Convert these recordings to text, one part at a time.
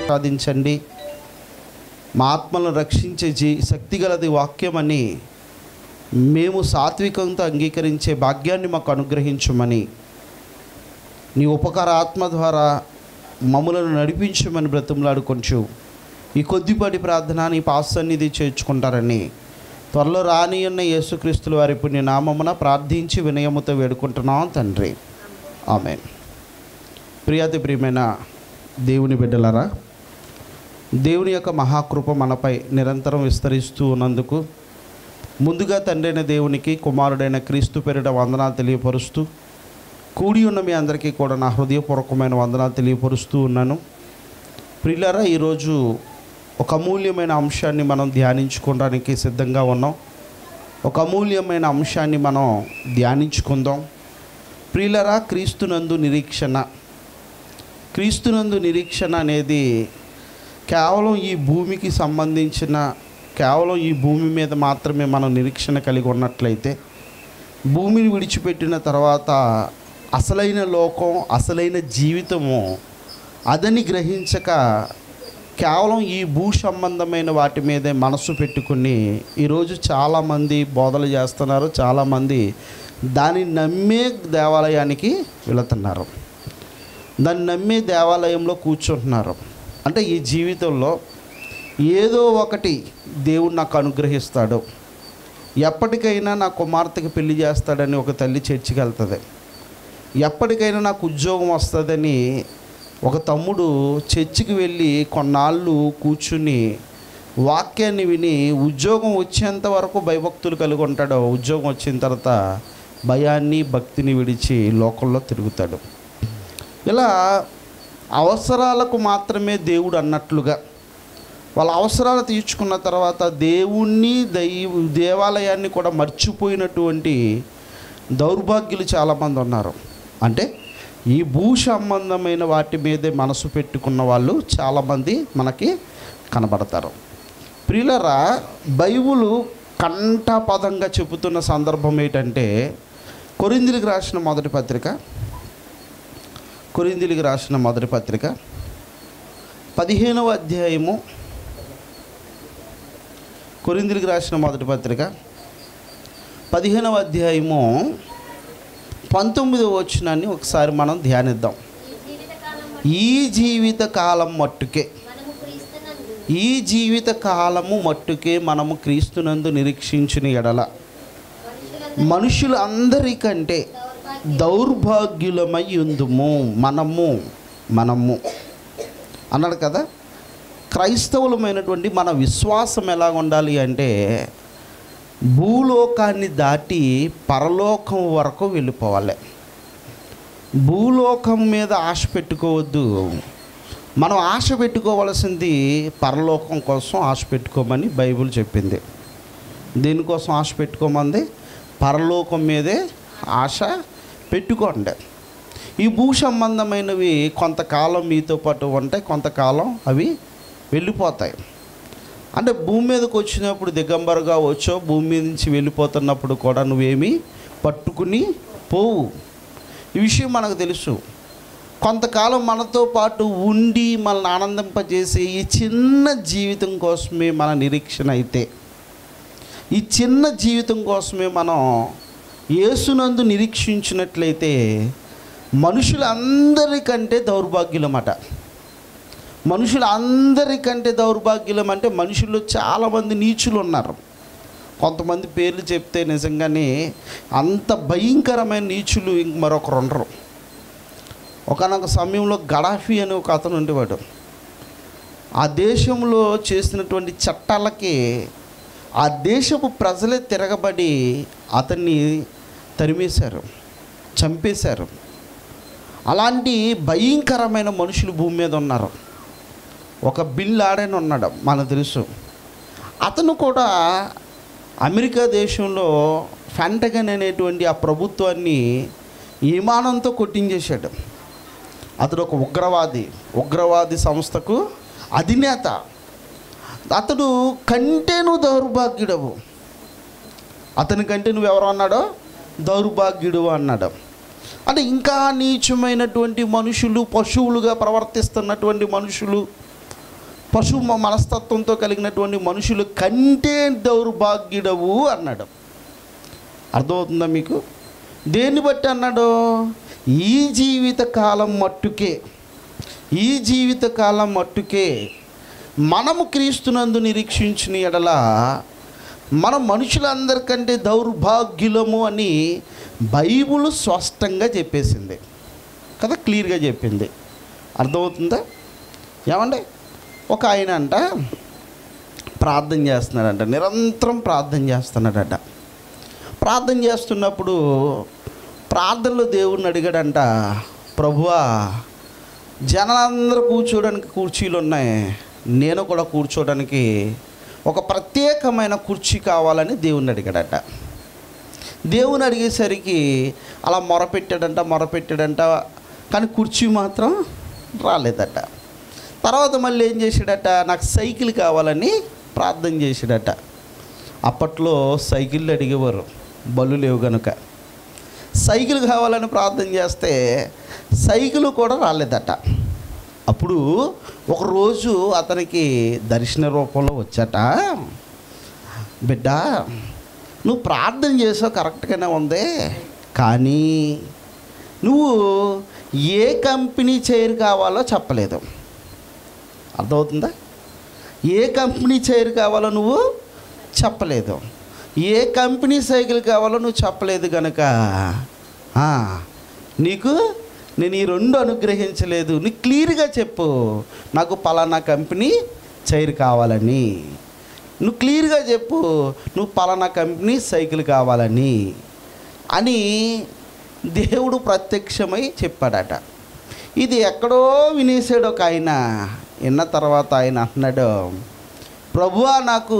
సాధించండి మా ఆత్మలను రక్షించే జీ శక్తిగలది వాక్యమని మేము సాత్వికంతో అంగీకరించే భాగ్యాన్ని మాకు అనుగ్రహించమని నీ ఉపకార ఆత్మ ద్వారా మమ్మలను నడిపించమని బ్రతిమలాడుకొంచు ఈ కొద్దిపాటి ప్రార్థన నీ పాసన్నిధి చేర్చుకుంటారని త్వరలో రాని ఉన్న యేసుక్రీస్తుల వారి పుణ్య నామమున ప్రార్థించి వినయముతో వేడుకుంటున్నాం తండ్రి ఆమె ప్రియాతి ప్రియమైన దేవుని బిడ్డలరా దేవుని యొక్క మహాకృప మనపై నిరంతరం విస్తరిస్తూ ఉన్నందుకు ముందుగా తండ్రైన దేవునికి కుమారుడైన క్రీస్తు పేరిట వందనాలు తెలియపరుస్తూ కూడి ఉన్న మీ అందరికీ కూడా నా హృదయపూర్వకమైన వందనాలు తెలియపరుస్తూ ఉన్నాను ప్రియులారా ఈరోజు ఒక అమూల్యమైన అంశాన్ని మనం ధ్యానించుకోవడానికి సిద్ధంగా ఉన్నాం ఒక అమూల్యమైన అంశాన్ని మనం ధ్యానించుకుందాం ప్రియులరా క్రీస్తునందు నిరీక్షణ క్రీస్తునందు నిరీక్షణ అనేది కేవలం ఈ భూమికి సంబంధించిన కేవలం ఈ భూమి మీద మాత్రమే మనం నిరీక్షణ కలిగి ఉన్నట్లయితే భూమిని విడిచిపెట్టిన తర్వాత అసలైన లోకం అసలైన జీవితము అదని గ్రహించక కేవలం ఈ భూ సంబంధమైన వాటి మీదే మనసు పెట్టుకుని ఈరోజు చాలామంది బోధలు చేస్తున్నారు చాలామంది దాన్ని నమ్మే దేవాలయానికి వెళుతున్నారు దాన్ని నమ్మే దేవాలయంలో కూర్చుంటున్నారు అంటే ఈ జీవితంలో ఏదో ఒకటి దేవుడు నాకు అనుగ్రహిస్తాడు ఎప్పటికైనా నా కుమార్తెకి పెళ్లి చేస్తాడని ఒక తల్లి చర్చికి వెళ్తుంది ఎప్పటికైనా నాకు ఉద్యోగం వస్తుందని ఒక తమ్ముడు చర్చికి వెళ్ళి కొన్నాళ్ళు కూర్చుని వాక్యాన్ని విని ఉద్యోగం వచ్చేంత వరకు భయభక్తులు కలిగి ఉంటాడు ఉద్యోగం వచ్చిన తర్వాత భయాన్ని భక్తిని విడిచి లోకంలో తిరుగుతాడు ఇలా అవసరాలకు మాత్రమే దేవుడు అన్నట్లుగా వాళ్ళ అవసరాలు తీర్చుకున్న తర్వాత దేవుణ్ణి దైవ దేవాలయాన్ని కూడా మర్చిపోయినటువంటి దౌర్భాగ్యులు చాలామంది ఉన్నారు అంటే ఈ భూ సంబంధమైన వాటి మీదే మనసు పెట్టుకున్న వాళ్ళు చాలామంది మనకి కనబడతారు ప్రియులరా బైబులు కంఠపదంగా చెబుతున్న సందర్భం ఏంటంటే కొరిందిలికి రాసిన మొదటి పత్రిక కొరిందిలికి రాసిన మొదటి పత్రిక పదిహేనవ అధ్యాయము కొరిందిలికి రాసిన మొదటి పత్రిక పదిహేనవ అధ్యాయము పంతొమ్మిదవ వచనాన్ని ఒకసారి మనం ధ్యానిద్దాం ఈ జీవిత కాలం ఈ జీవిత కాలం మట్టుకే మనము క్రీస్తునందు ఈ జీవిత కాలము మట్టుకే మనము క్రీస్తునందు నిరీక్షించిన ఎడల మనుషులందరూ మనుషులందరికంటే దౌర్భాగ్య దౌర్భాగ్యులమై ఉందుము మనము మనము అన్నాడు కదా క్రైస్తవులమైనటువంటి మన విశ్వాసం ఎలా ఉండాలి అంటే భూలోకాన్ని దాటి పరలోకం వరకు వెళ్ళిపోవాలి భూలోకం మీద ఆశ పెట్టుకోవద్దు మనం ఆశ పెట్టుకోవాల్సింది పరలోకం కోసం ఆశ పెట్టుకోమని బైబిల్ చెప్పింది దేనికోసం ఆశ పెట్టుకోమంది పరలోకం మీదే ఆశ పెట్టుకోండి ఈ భూ సంబంధమైనవి కొంతకాలం మీతో పాటు ఉంటాయి కొంతకాలం అవి వెళ్ళిపోతాయి అంటే భూమి మీదకి వచ్చినప్పుడు దిగంబరుగా వచ్చో భూమి మీద నుంచి వెళ్ళిపోతున్నప్పుడు కూడా నువ్వేమి పట్టుకుని పోవు ఈ విషయం మనకు తెలుసు కొంతకాలం మనతో పాటు ఉండి మనల్ని ఆనందింపజేసే ఈ చిన్న జీవితం కోసమే మన నిరీక్షణ అయితే ఈ చిన్న జీవితం కోసమే మనం యేసునందు నిరీక్షించినట్లయితే మనుషులందరికంటే దౌర్భాగ్యులమాట మనుషులందరికంటే దౌర్భాగ్యులం అంటే మనుషుల్లో చాలామంది నీచులు ఉన్నారు కొంతమంది పేర్లు చెప్తే నిజంగానే అంత భయంకరమైన నీచులు ఇంక మరొకరు ఉండరు ఒకనొక సమయంలో గడాఫీ అని ఒక అతను ఉండేవాడు ఆ దేశంలో చేసినటువంటి చట్టాలకి ఆ దేశపు ప్రజలే తిరగబడి అతన్ని తరిమేశారు చంపేశారు అలాంటి భయంకరమైన మనుషులు భూమి మీద ఉన్నారు ఒక బిల్ ఆడని ఉన్నాడు మనకు తెలుసు అతను కూడా అమెరికా దేశంలో ఫెంటగన్ అనేటువంటి ఆ ప్రభుత్వాన్ని విమానంతో కొట్టించేశాడు అతడు ఒక ఉగ్రవాది ఉగ్రవాది సంస్థకు అధినేత అతడు కంటే నువ్వు దౌర్భాగ్యుడవు అతని కంటే నువ్వు ఎవరు అన్నాడో దౌర్భాగ్యుడు అన్నాడు అంటే ఇంకా నీచమైనటువంటి మనుషులు పశువులుగా ప్రవర్తిస్తున్నటువంటి మనుషులు పశు మ- మనస్తత్వంతో కలిగినటువంటి మనుషులు కంటే దౌర్భాగ్యుడవు అన్నాడు అర్థమవుతుందా మీకు దేన్ని బట్టి అన్నాడు ఈ జీవిత కాలం మట్టుకే ఈ జీవిత కాలం మట్టుకే మనము క్రీస్తునందు నిరీక్షించిన ఎడల మనం మనుషులందరికంటే దౌర్భాగ్యులము అని బైబుల్ స్పష్టంగా చెప్పేసింది కదా క్లియర్గా చెప్పింది అర్థమవుతుందా ఏమండి ఒక ఆయన అంట ప్రార్థన చేస్తున్నాడంట నిరంతరం ప్రార్థన చేస్తున్నాడట ప్రార్థన చేస్తున్నప్పుడు ప్రార్థనలో దేవుణ్ణి అడిగాడంట ప్రభువా జనాలందరూ కూర్చోడానికి కుర్చీలు ఉన్నాయి నేను కూడా కూర్చోడానికి ఒక ప్రత్యేకమైన కుర్చీ కావాలని దేవుణ్ణి అడిగాడట దేవుని అడిగేసరికి అలా మొరపెట్టాడంట మొరపెట్టాడంట కానీ కుర్చీ మాత్రం రాలేదట తర్వాత మళ్ళీ ఏం చేశాడట నాకు సైకిల్ కావాలని ప్రార్థన చేశాడట అప్పట్లో సైకిళ్ళు అడిగేవారు బళ్ళు లేవు కనుక సైకిల్ కావాలని ప్రార్థన చేస్తే సైకిల్ కూడా రాలేదట అప్పుడు ఒకరోజు అతనికి దర్శన రూపంలో వచ్చాట బిడ్డ నువ్వు ప్రార్థన చేసావు కరెక్ట్గానే ఉంది కానీ నువ్వు ఏ కంపెనీ చైర్ కావాలో చెప్పలేదు అర్థమవుతుందా ఏ కంపెనీ చైర్ కావాలో నువ్వు చెప్పలేదు ఏ కంపెనీ సైకిల్ కావాలో నువ్వు చెప్పలేదు కనుక ఆ, నీకు నేను ఈ రెండు అనుగ్రహించలేదు నీకు క్లియర్గా చెప్పు నాకు పలానా కంపెనీ చైర్ కావాలని నువ్వు క్లియర్గా చెప్పు నువ్వు పలానా కంపెనీ సైకిల్ కావాలని అని దేవుడు ప్రత్యక్షమై చెప్పాడట ఇది ఎక్కడో వినేసాడు ఒక ఆయన విన్న తర్వాత ఆయన అంటున్నాడు ప్రభువా నాకు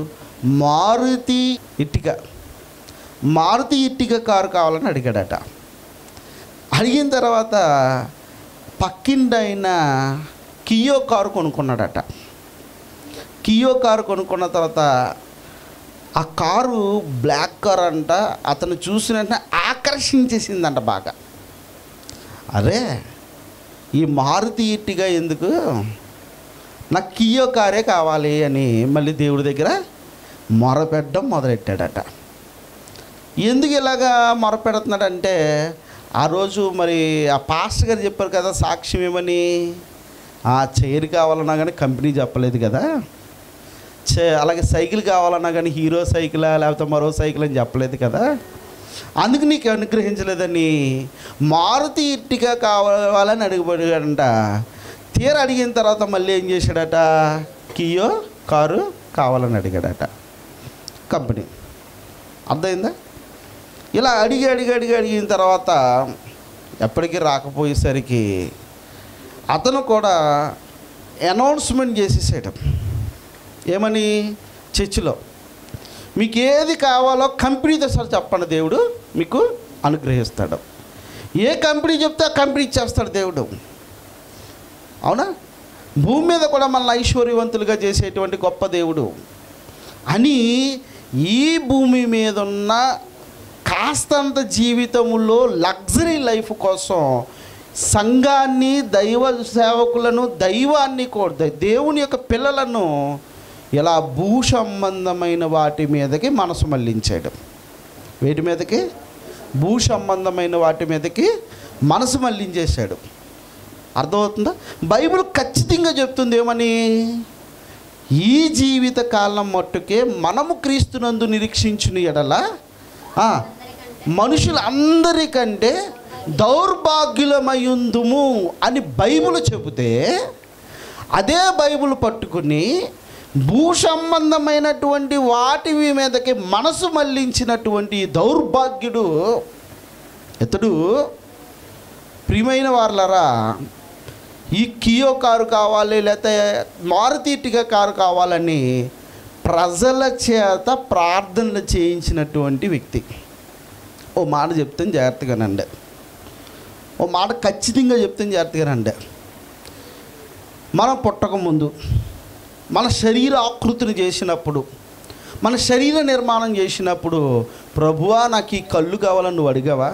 మారుతి ఇటుక మారుతి ఇటుక కారు కావాలని అడిగాడట అడిగిన తర్వాత పక్కింటి ఆయన కియో కారు కొనుక్కున్నాడట కియో కారు కొనుక్కున్న తర్వాత ఆ కారు బ్లాక్ కార్ అంట అతను చూసిన వెంటనే ఆకర్షించేసిందంట బాగా అరే ఈ మారుతి ఇట్టిగా ఎందుకు నాకు కియో కారే కావాలి అని మళ్ళీ దేవుడి దగ్గర మొరపెట్టడం మొదలెట్టాడట ఎందుకు ఇలాగా మొరపెడుతున్నాడంటే ఆ రోజు మరి ఆ పాస్టర్ గారు చెప్పారు కదా సాక్ష్యం ఏమని ఆ చైర్ కావాలన్నా కానీ కంపెనీ చెప్పలేదు కదా చే అలాగే సైకిల్ కావాలన్నా కానీ హీరో సైకిలా లేకపోతే మరో సైకిల్ అని చెప్పలేదు కదా అందుకు నీకు అనుగ్రహించలేదని మారుతి ఇట్టిగా కావాలని అడిగిపోయాడంట తీర అడిగిన తర్వాత మళ్ళీ ఏం చేశాడట కియో కారు కావాలని అడిగాడట కంపెనీ అర్థమైందా ఇలా అడిగి అడిగి అడిగి అడిగిన తర్వాత ఎప్పటికీ రాకపోయేసరికి అతను కూడా అనౌన్స్మెంట్ చేసేసాడు ఏమని చర్చిలో మీకు ఏది కావాలో కంపెనీతో సార్ చెప్పండి దేవుడు మీకు అనుగ్రహిస్తాడు ఏ కంపెనీ చెప్తే ఆ కంపెనీ ఇచ్చేస్తాడు దేవుడు అవునా భూమి మీద కూడా మనల్ని ఐశ్వర్యవంతులుగా చేసేటువంటి గొప్ప దేవుడు అని ఈ భూమి మీద ఉన్న కాస్తంత జీవితంలో లగ్జరీ లైఫ్ కోసం సంఘాన్ని దైవ సేవకులను దైవాన్ని కూడా దేవుని యొక్క పిల్లలను ఇలా భూ సంబంధమైన వాటి మీదకి మనసు మళ్ళించాడు వేటి మీదకి భూ సంబంధమైన వాటి మీదకి మనసు మళ్ళించేశాడు అర్థమవుతుందా బైబిల్ ఖచ్చితంగా చెప్తుంది ఏమని ఈ జీవిత కాలం మట్టుకే మనము క్రీస్తునందు నిరీక్షించిన ఎడల ఆ, మనుషులందరికంటే దౌర్భాగ్యులమయుందుము అని బైబిల్ చెబితే అదే బైబిల్ పట్టుకుని భూ సంబంధమైనటువంటి వాటి మీదకి మనసు మళ్ళించినటువంటి ఈ దౌర్భాగ్యుడు ఇతడు ప్రియమైన వార్లరా ఈ కియో కారు కావాలి లేకపోతే మారుతి ఇటుక కారు కావాలని ప్రజల చేత ప్రార్థనలు చేయించినటువంటి వ్యక్తి ఓ మాట చెప్తాను జాగ్రత్తగానండి ఓ మాట ఖచ్చితంగా చెప్తాను జాగ్రత్తగానండి మనం పుట్టక ముందు మన శరీర ఆకృతిని చేసినప్పుడు మన శరీర నిర్మాణం చేసినప్పుడు ప్రభువా నాకు ఈ కళ్ళు కావాలని నువ్వు అడిగావా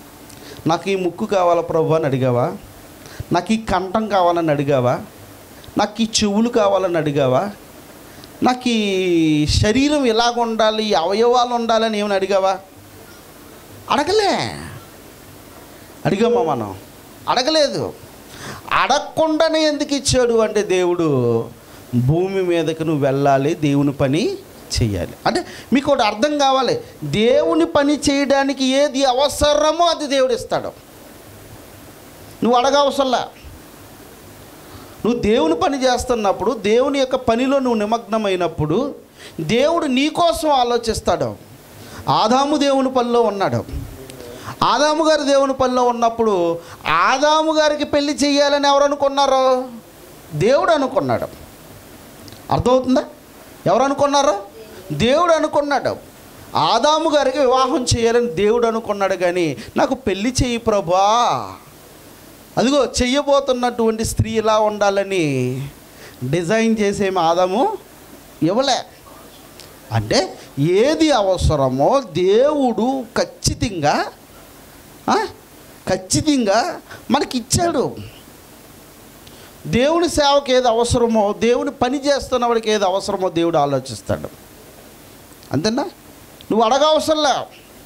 నాకు ఈ ముక్కు కావాలా ప్రభు అని అడిగావా నాకు ఈ కంఠం కావాలని అడిగావా నాకు ఈ చెవులు కావాలని అడిగావా నాకు ఈ శరీరం ఇలాగ ఉండాలి ఈ అవయవాలు ఉండాలని ఏమని అడిగావా అడగలే అడిగామా మనం అడగలేదు అడగకుండానే ఎందుకు ఇచ్చాడు అంటే దేవుడు భూమి మీదకు నువ్వు వెళ్ళాలి దేవుని పని చేయాలి అంటే మీకు ఒకటి అర్థం కావాలి దేవుని పని చేయడానికి ఏది అవసరమో అది దేవుడు ఇస్తాడు నువ్వు అడగవసరంలా నువ్వు దేవుని పని చేస్తున్నప్పుడు దేవుని యొక్క పనిలో నువ్వు నిమగ్నమైనప్పుడు దేవుడు నీ కోసం ఆలోచిస్తాడు ఆదాము దేవుని పనిలో ఉన్నాడు ఆదాము గారు దేవుని పనిలో ఉన్నప్పుడు ఆదాము గారికి పెళ్లి చేయాలని ఎవరు అనుకున్నారు దేవుడు అనుకున్నాడు అర్థమవుతుందా ఎవరు అనుకున్నారు దేవుడు అనుకున్నాడు ఆదాము గారికి వివాహం చేయాలని దేవుడు అనుకున్నాడు కానీ నాకు పెళ్లి చెయ్యి ప్రభా అదిగో చెయ్యబోతున్నటువంటి స్త్రీ ఇలా ఉండాలని డిజైన్ చేసేమి ఆదాము ఇవ్వలే అంటే ఏది అవసరమో దేవుడు ఖచ్చితంగా ఆ, ఖచ్చితంగా మనకి ఇచ్చాడు దేవుని సేవకి ఏది అవసరమో దేవుని పని చేస్తున్న వాడికి ఏది అవసరమో దేవుడు ఆలోచిస్తాడు అంతేనా నువ్వు అడగవసరంలే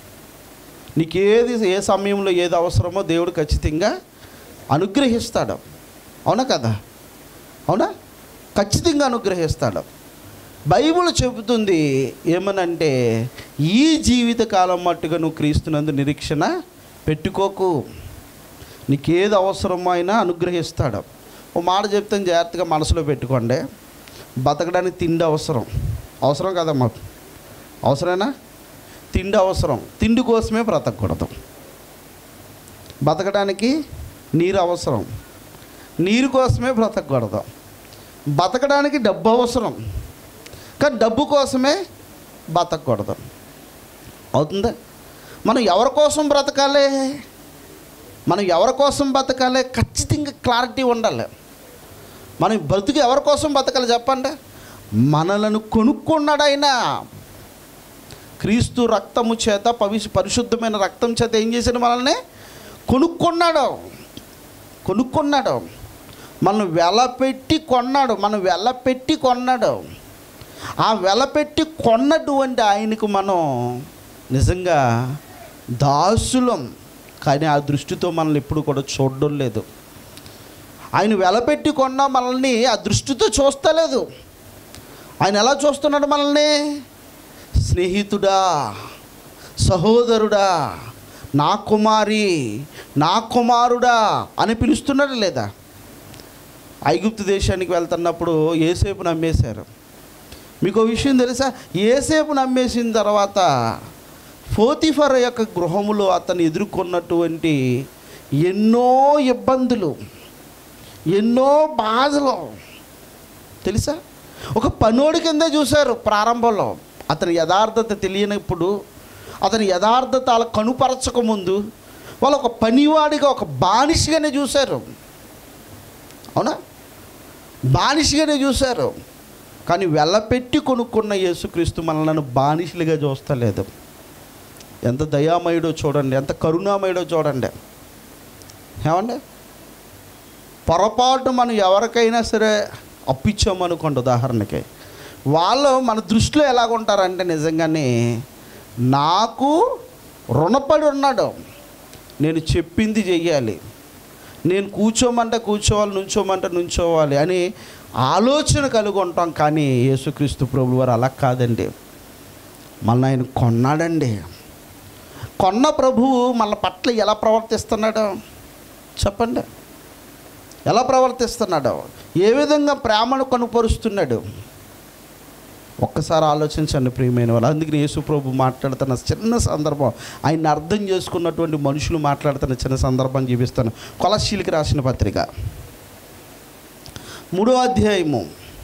నీకు ఏది ఏ సమయంలో ఏది అవసరమో దేవుడు ఖచ్చితంగా అనుగ్రహిస్తాడు అవునా కదా అవునా ఖచ్చితంగా అనుగ్రహిస్తాడు బైబిల్ చెబుతుంది ఏమనంటే ఈ జీవిత కాలం మట్టుగా నువ్వు క్రీస్తునందు నిరీక్షణ పెట్టుకోకు నీకేది అవసరమో అయినా అనుగ్రహిస్తాడు ఓ మాట చెప్తాను జాగ్రత్తగా మనసులో పెట్టుకోండి బతకడానికి తిండి అవసరం అవసరం కదమ్మా అవసరమేనా తిండి అవసరం తిండి కోసమే బ్రతకూడదు బతకడానికి నీరు అవసరం నీరు కోసమే బ్రతకూడదు బతకడానికి డబ్బు అవసరం కానీ డబ్బు కోసమే బతకూడదు అవుతుందా మనం ఎవరి కోసం బ్రతకాలి మనం ఎవరి కోసం బతకాలి ఖచ్చితంగా క్లారిటీ ఉండాలి మనం బ్రతుకు ఎవరి కోసం బతకాలి చెప్పండి మనలను కొనుక్కున్నాడు ఆయన క్రీస్తు రక్తము చేత పవి పరిశుద్ధమైన రక్తం చేత ఏం చేశాడు మనల్ని కొనుక్కున్నాడు కొనుక్కున్నాడు మనం వెల పెట్టి కొన్నాడు మనం వెల పెట్టి కొన్నాడు ఆ వెల పెట్టి కొన్నటువంటి ఆయనకు మనం నిజంగా దాసులం కానీ ఆ దృష్టితో మనల్ని ఎప్పుడు కూడా చూడడం లేదు ఆయన వెలపెట్టి కొన్న మనల్ని ఆ దృష్టితో చూస్తలేదు ఆయన ఎలా చూస్తున్నాడు మనల్ని స్నేహితుడా సహోదరుడా నా కుమారి నా కుమారుడా అని పిలుస్తున్నాడు లేదా ఐగుప్తు దేశానికి వెళ్తున్నప్పుడు ఏసేపు నమ్మేశారు మీకు ఓ విషయం తెలుసా ఏసేపు నమ్మేసిన తర్వాత ఫోతిఫర్ యొక్క గృహములో అతను ఎదుర్కొన్నటువంటి ఎన్నో ఇబ్బందులు ఎన్నో బాధలు తెలుసా ఒక పనోడి కింద చూశారు ప్రారంభంలో అతని యథార్థత తెలియనప్పుడు అతని యథార్థత అలా కనుపరచక ముందు వాళ్ళు ఒక పనివాడిగా ఒక బానిసగానే చూశారు అవునా బానిసగానే చూశారు కానీ వెళ్ళపెట్టి కొనుక్కున్న యేసుక్రీస్తు మనల్ని బానిసలుగా చూస్తలేదు ఎంత దయామయుడో చూడండి ఎంత కరుణామయుడో చూడండి ఏమండి పొరపాటు మనం ఎవరికైనా సరే అప్పిచ్చామనుకోండి ఉదాహరణకి వాళ్ళు మన దృష్టిలో ఎలాగుంటారంటే నిజంగానే నాకు రుణపడి ఉన్నాడు నేను చెప్పింది చెయ్యాలి నేను కూర్చోమంటే కూర్చోవాలి నుంచోమంటే నుంచోవాలి అని ఆలోచన కలిగి ఉంటాం కానీ యేసుక్రీస్తు ప్రభు వారు అలా కాదండి మళ్ళీ ఆయన కొన్నాడండి కొన్న ప్రభువు మన పట్ల ఎలా ప్రవర్తిస్తున్నాడు చెప్పండి ఎలా ప్రవర్తిస్తున్నాడు ఏ విధంగా ప్రేమను కనుపరుస్తున్నాడు ఒక్కసారి ఆలోచించండి ప్రియమైన వాళ్ళు అందుకని యేసు ప్రభు మాట్లాడుతున్న చిన్న సందర్భం ఆయన అర్థం చేసుకున్నటువంటి మనుషులు మాట్లాడుతున్న చిన్న సందర్భం చూపిస్తాను కొలశీలకి రాసిన పత్రిక మూడో అధ్యాయము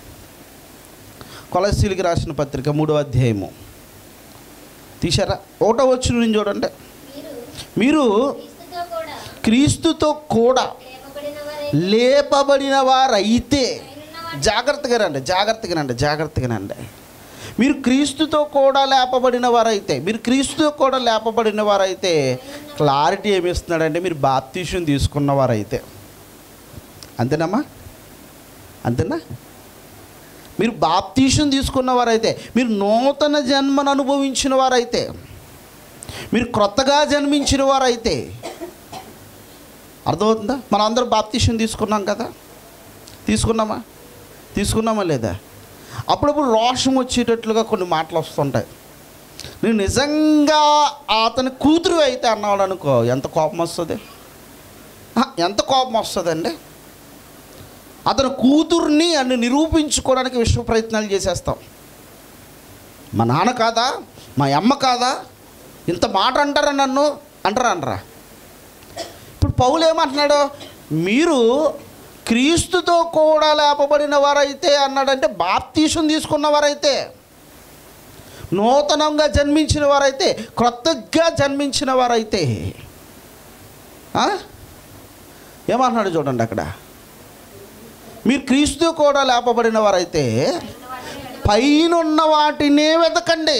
కొలశీలకి రాసిన పత్రిక మూడో అధ్యాయము తీశారా ఒకటో వచ్చిన నుంచి చూడండి మీరు మీరు క్రీస్తుతో కూడా క్రీస్తుతో కూడా లేపబడిన వారై లేపబడిన వారైతే పైనున్న వాటి జాగ్రత్తగా రండి జాగ్రత్తగా రండి జాగ్రత్తగా రండి మీరు క్రీస్తుతో కూడా లేపబడిన వారైతే మీరు క్రీస్తుతో కూడా లేపబడిన వారైతే క్లారిటీ ఏమి ఇస్తున్నాడంటే మీరు బాప్తీషన్ తీసుకున్న వారైతే అంతేనమ్మా అంతేనా మీరు బాప్తీషం తీసుకున్న వారైతే మీరు నూతన జన్మను అనుభవించిన వారైతే మీరు క్రొత్తగా జన్మించిన వారైతే అర్థమవుతుందా మనం అందరం బాప్తీషం తీసుకున్నాం కదా తీసుకున్నామా తీసుకున్నామా లేదా అప్పుడప్పుడు రోషం వచ్చేటట్లుగా కొన్ని మాటలు వస్తుంటాయి నేను నిజంగా అతని కూతురు అయితే అన్నాడు అనుకో ఎంత కోపం వస్తుంది ఆ, ఎంత కోపం వస్తుందండి అతని కూతుర్ని అని నిరూపించుకోవడానికి విశ్వ ప్రయత్నాలు చేసేస్తాం మా నాన్న కాదా మా అమ్మ కాదా ఇంత మాట అంటారా నన్ను అంటారా అనరా ఇప్పుడు పౌలు ఏమంటున్నాడు మీరు క్రీస్తుతో కూడా లేపబడిన వారైతే అన్నాడంటే బాప్తీసం తీసుకున్న వారైతే నూతనంగా జన్మించిన వారైతే క్రొత్తగా జన్మించిన వారైతే ఆ? ఏమంటున్నాడు చూడండి అక్కడ మీరు క్రీస్తు కూడా లేపబడిన వారైతే పైనున్న వాటినే వెతకండి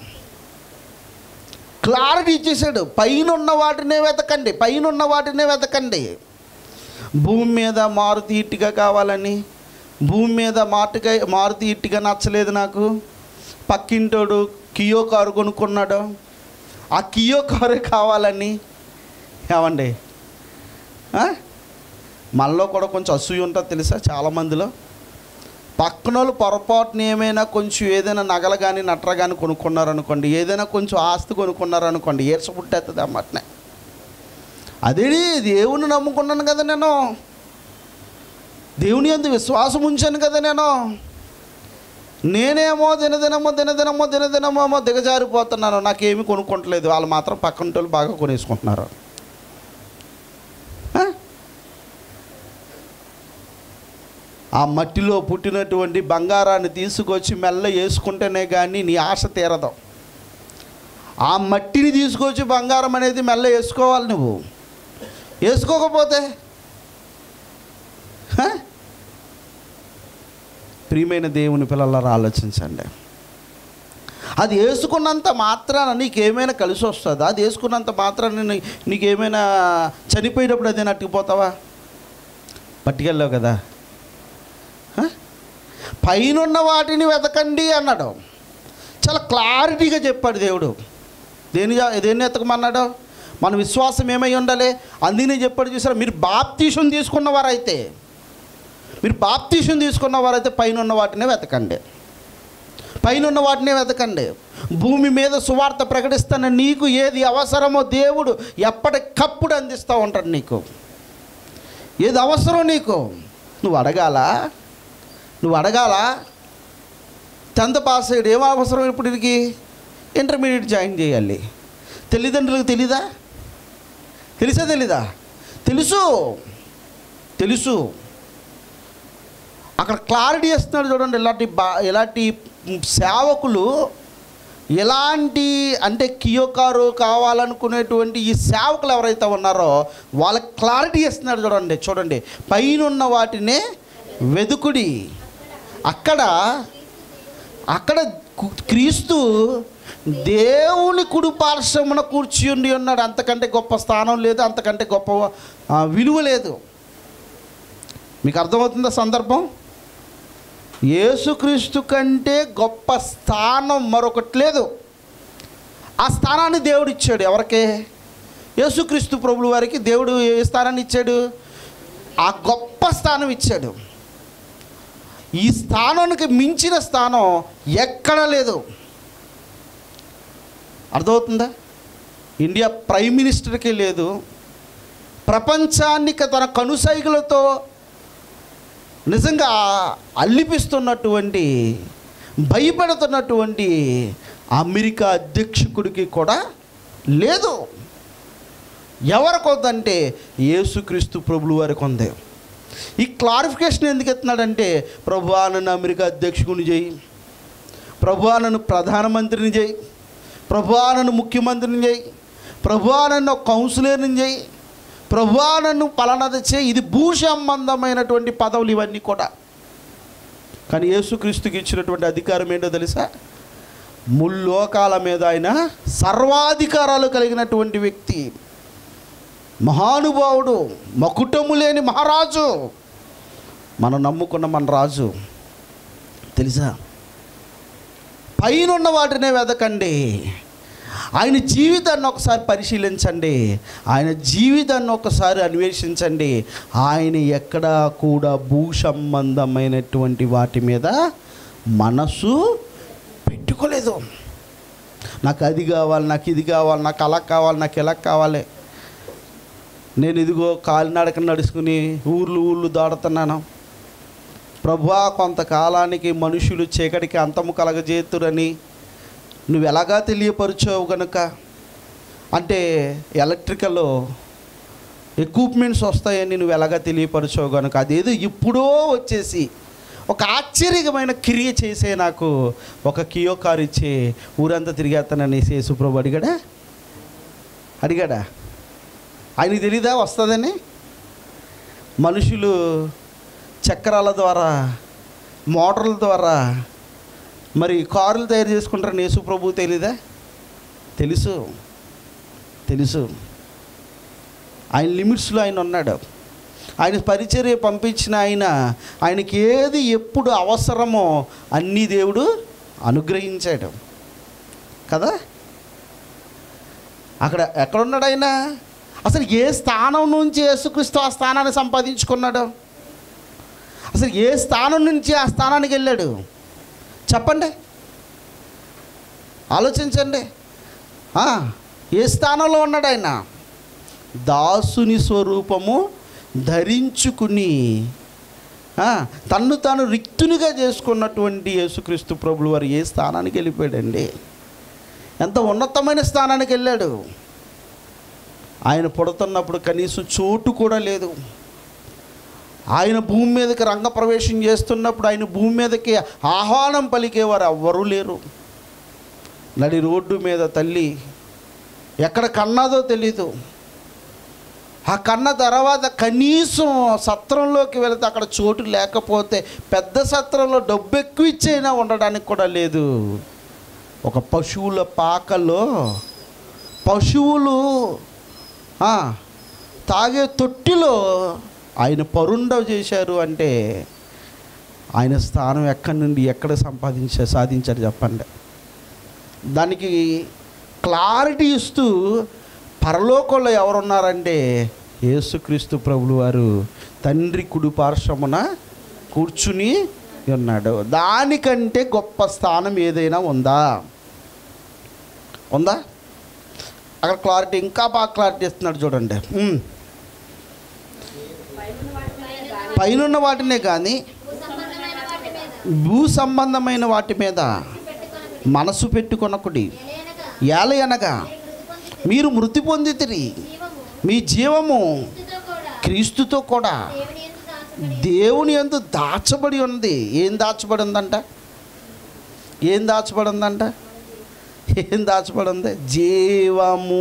క్లారిటీ ఇచ్చేసాడు పైనున్న వాటినే వెతకండి పైనున్న వాటినే వెతకండి భూమి మీద మారుతి ఇట్టిగా కావాలని భూమి మీద మాటుగా మారుతి ఇట్టిగా నచ్చలేదు నాకు పక్కింటోడు కియో కారు కొనుక్కున్నాడు ఆ కియో కారే కావాలని ఏమండి ఆ? మనలో కూడా కొంచెం అసూయ ఉంటుంది తెలుసా చాలామందిలో పక్కన వాళ్ళు పొరపాటున ఏమైనా కొంచెం ఏదైనా నగలు కానీ నట్ర కానీ కొనుక్కున్నారనుకోండి ఏదైనా కొంచెం ఆస్తి కొనుక్కున్నారనుకోండి ఏర్స పుట్టేస్తుంది అన్నమాటనే అదేడి దేవుని నమ్ముకున్నాను కదా నేను దేవుని అందు విశ్వాసం ఉంచాను కదా నేను నేనేమో దినదినమో దినదినమో దినదినమో దిగజారిపోతున్నాను నాకేమీ కొనుక్కోవట్లేదు వాళ్ళు మాత్రం పక్కన వాళ్ళు బాగా కొనేసుకుంటున్నారు ఆ? ఆ మట్టిలో పుట్టినటువంటి బంగారాన్ని తీసుకొచ్చి మెల్ల వేసుకుంటేనే కానీ నీ ఆశ తీరదు ఆ మట్టిని తీసుకొచ్చి బంగారం అనేది మెల్ల వేసుకోవాలి నువ్వు వేసుకోకపోతే హ? ప్రియమైన దేవుని పిల్లలారా ఆలోచించండి అది వేసుకున్నంత మాత్రాన నీకేమైనా కలిసి వస్తుందా అది వేసుకున్నంత మాత్రాన నీ- నీకేమైనా చనిపోయేటప్పుడు అదే నట్టుకుపోతావా పట్టుకెళ్ళావు కదా హ? పైనున్న వాటిని వెతకండి అన్నాడు చాలా క్లారిటీగా చెప్పాడు దేవుడు దేని దేన్ని ఎతకమన్నాడు మన విశ్వాసం ఏమై ఉండాలి అందుకనే చెప్పాడు చూసారా మీరు బాప్తీషం తీసుకున్నవారైతే మీరు బాప్తీషం తీసుకున్నవారైతే పైన ఉన్న వాటినే వెతకండి పైన ఉన్న వాటినే వెతకండి భూమి మీద సువార్త ప్రకటిస్తున్న నీకు ఏది అవసరమో దేవుడు ఎప్పటికప్పుడు అందిస్తూ ఉంటాడు నీకు ఏది అవసరం నీకు నువ్వు అడగాల నువ్వు అడగాల టెన్త్ పాస్ అయ్యాడు ఏం అవసరం ఇప్పుడు వీడికి ఇంటర్మీడియట్ జాయిన్ చేయాలి తల్లిదండ్రులకు తెలీదా తెలుసా తెలీదా తెలుసు తెలుసు అక్కడ క్లారిటీ ఇస్తున్నాడు చూడండి ఇలాంటి బా ఇలాంటి సేవకులు ఎలాంటి అంటే కియోకారు కావాలనుకునేటువంటి ఈ సేవకులు ఎవరైతే ఉన్నారో వాళ్ళకి క్లారిటీ ఇస్తున్నాడు చూడండి చూడండి పైన వాటినే వెదుకుడి అక్కడ అక్కడ కు- క్రీస్తు దేవుని కుడి పార్శ్వమున కూర్చుండి ఉన్నాడు అంతకంటే గొప్ప స్థానం లేదు అంతకంటే గొప్ప ఆ, విలువ లేదు మీకు అర్థమవుతుందా సందర్భం యేసుక్రీస్తు కంటే గొప్ప స్థానం మరొకటి లేదు ఆ స్థానాన్ని దేవుడు ఇచ్చాడు ఎవరికే యేసుక్రీస్తు ప్రభులు వారికి దేవుడు ఏ స్థానాన్ని ఇచ్చాడు ఆ గొప్ప స్థానం ఇచ్చాడు ఈ స్థానానికి మించిన స్థానం ఎక్కడ లేదు అర్థమవుతుందా ఇండియా ప్రైమ్ మినిస్టర్కి లేదు ప్రపంచానికి తన కనుసైగులతో నిజంగా అల్లిపిస్తున్నటువంటి భయపెడుతున్నటువంటి అమెరికా అధ్యక్షుడికి కూడా లేదు ఎవరికి ఉందంటే యేసుక్రీస్తు ప్రభులు వారికి ఉంది ఈ క్లారిఫికేషన్ ఎందుకు ఎత్తున్నాడంటే ప్రభువా నన్ను అమెరికా అధ్యక్షుడిని చేయి ప్రభువా నన్ను ప్రధానమంత్రిని చేయి ప్రభువా నన్ను ముఖ్యమంత్రిని చేయి ప్రభువా నన్ను ఒక కౌన్సిలర్ని చేయి ప్రభువా నన్ను పలానాది చేయి ఇది భూ సంబంధమైనటువంటి పదవులు ఇవన్నీ కూడా కానీ యేసుక్రీస్తుకి ఇచ్చినటువంటి అధికారం ఏంటో తెలుసా ముల్లోకాల మీద ఆయన సర్వాధికారాలు కలిగినటువంటి వ్యక్తి మహానుభావుడు మకుటము లేని మహారాజు మనం నమ్ముకున్న మన రాజు తెలుసా పైనున్న వాటినే వెదకండి ఆయన జీవితాన్ని ఒకసారి పరిశీలించండి ఆయన జీవితాన్ని ఒకసారి అన్వేషించండి ఆయన ఎక్కడా కూడా భూ సంబంధమైనటువంటి వాటి మీద మనసు పెట్టుకోలేదు నాకు అది కావాలి నాకు ఇది కావాలి నాకు అలా కావాలి నాకు ఎలా కావాలి నేను ఇదిగో కాలినడక నడుచుకుని ఊర్లు ఊర్లు దాడుతున్నాను ప్రభువా కొంతకాలానికి మనుషులు చీకటికి అంతము కలగజేతురని నువ్వు ఎలాగా తెలియపరిచావు కనుక అంటే ఎలక్ట్రికల్ ఎక్విప్మెంట్స్ వస్తాయని నువ్వు ఎలాగా తెలియపరిచావు కనుక అదేదో ఇప్పుడో వచ్చేసి ఒక ఆశ్చర్యమైన క్రియ చేసే నాకు ఒక కియో కార్ ఇచ్చి ఊరంతా తిరిగేస్తానని యేసుప్రభు అడిగాడా అడిగాడా ఆయనకి తెలీదా వస్తుందని మనుషులు చక్రాల ద్వారా మోటార్ల ద్వారా మరి కారులు తయారు చేసుకుంటారని యేసు ప్రభు తెలీదా తెలుసు తెలుసు ఆయన లిమిట్స్లో ఆయన ఉన్నాడు ఆయన పరిచర్య పంపించిన ఆయన ఆయనకి ఏది ఎప్పుడు అవసరమో అన్నీ దేవుడు అనుగ్రహించాడు కదా అక్కడ ఎక్కడున్నాడు ఆయన అసలు ఏ స్థానం నుంచి యేసుక్రీస్తు ఆ స్థానాన్ని సంపాదించుకున్నాడు అసలు ఏ స్థానం నుంచి ఆ స్థానానికి వెళ్ళాడు చెప్పండి ఆలోచించండి ఆ, ఏ స్థానంలో ఉన్నాడు ఆయన దాసుని స్వరూపము ధరించుకుని ఆ, తన్ను తాను రిక్తునిగా చేసుకున్నటువంటి యేసుక్రీస్తు ప్రభులు వారు ఏ స్థానానికి వెళ్ళిపోయాడండి ఎంత ఉన్నతమైన స్థానానికి వెళ్ళాడు ఆయన పుడుతున్నప్పుడు కనీసం చోటు కూడా లేదు ఆయన భూమి మీదకి రంగప్రవేశం చేస్తున్నప్పుడు ఆయన భూమి మీదకి ఆహ్వానం పలికేవారు ఎవ్వరూ లేరు నడి రోడ్డు మీద తల్లి ఎక్కడ కన్నాదో తెలీదు ఆ కన్న తర్వాత కనీసం సత్రంలోకి వెళితే అక్కడ చోటు లేకపోతే పెద్ద సత్రంలో డబ్బు ఎక్కువ ఇచ్చైనా ఉండడానికి కూడా లేదు ఒక పశువుల పాకలో పశువులు ఆ, తాగే తొట్టిలో ఆయన పరుండవ చేశారు అంటే ఆయన స్థానం ఎక్కడి నుండి ఎక్కడ సంపాదించా సాధించారు చెప్పండి దానికి క్లారిటీ ఇస్తూ పరలోకంలో ఎవరున్నారంటే యేసుక్రీస్తు ప్రభులు వారు తండ్రి కుడి పార్శ్వమున కూర్చుని ఉన్నాడు దానికంటే గొప్ప స్థానం ఏదైనా ఉందా ఉందా అక్కడ క్లారిటీ ఇంకా బాగా క్లారిటీ ఇస్తున్నాడు చూడండి ఉమ్. పైనున్న వాటినే కానీ సంబంధమైన వాటి మీద భూ సంబంధమైన వాటి మీద పెట్టుకొనకుడి మనసు పెట్టుకొనకుడి ఏలయనగా ఏలయనగా మృతి పొంది మీరు మృతి పొందితిరి జీవము మీ జీవము క్రీస్తుతో కూడా క్రీస్తుతో కూడా దేవుని యందు దేవుని దాచబడి యందు దాచబడి ఉంది ఏం దాచబడి ఉందంట ఏం దాచబడి ఉందంట ఏం దాచబడి ఉంది జీవము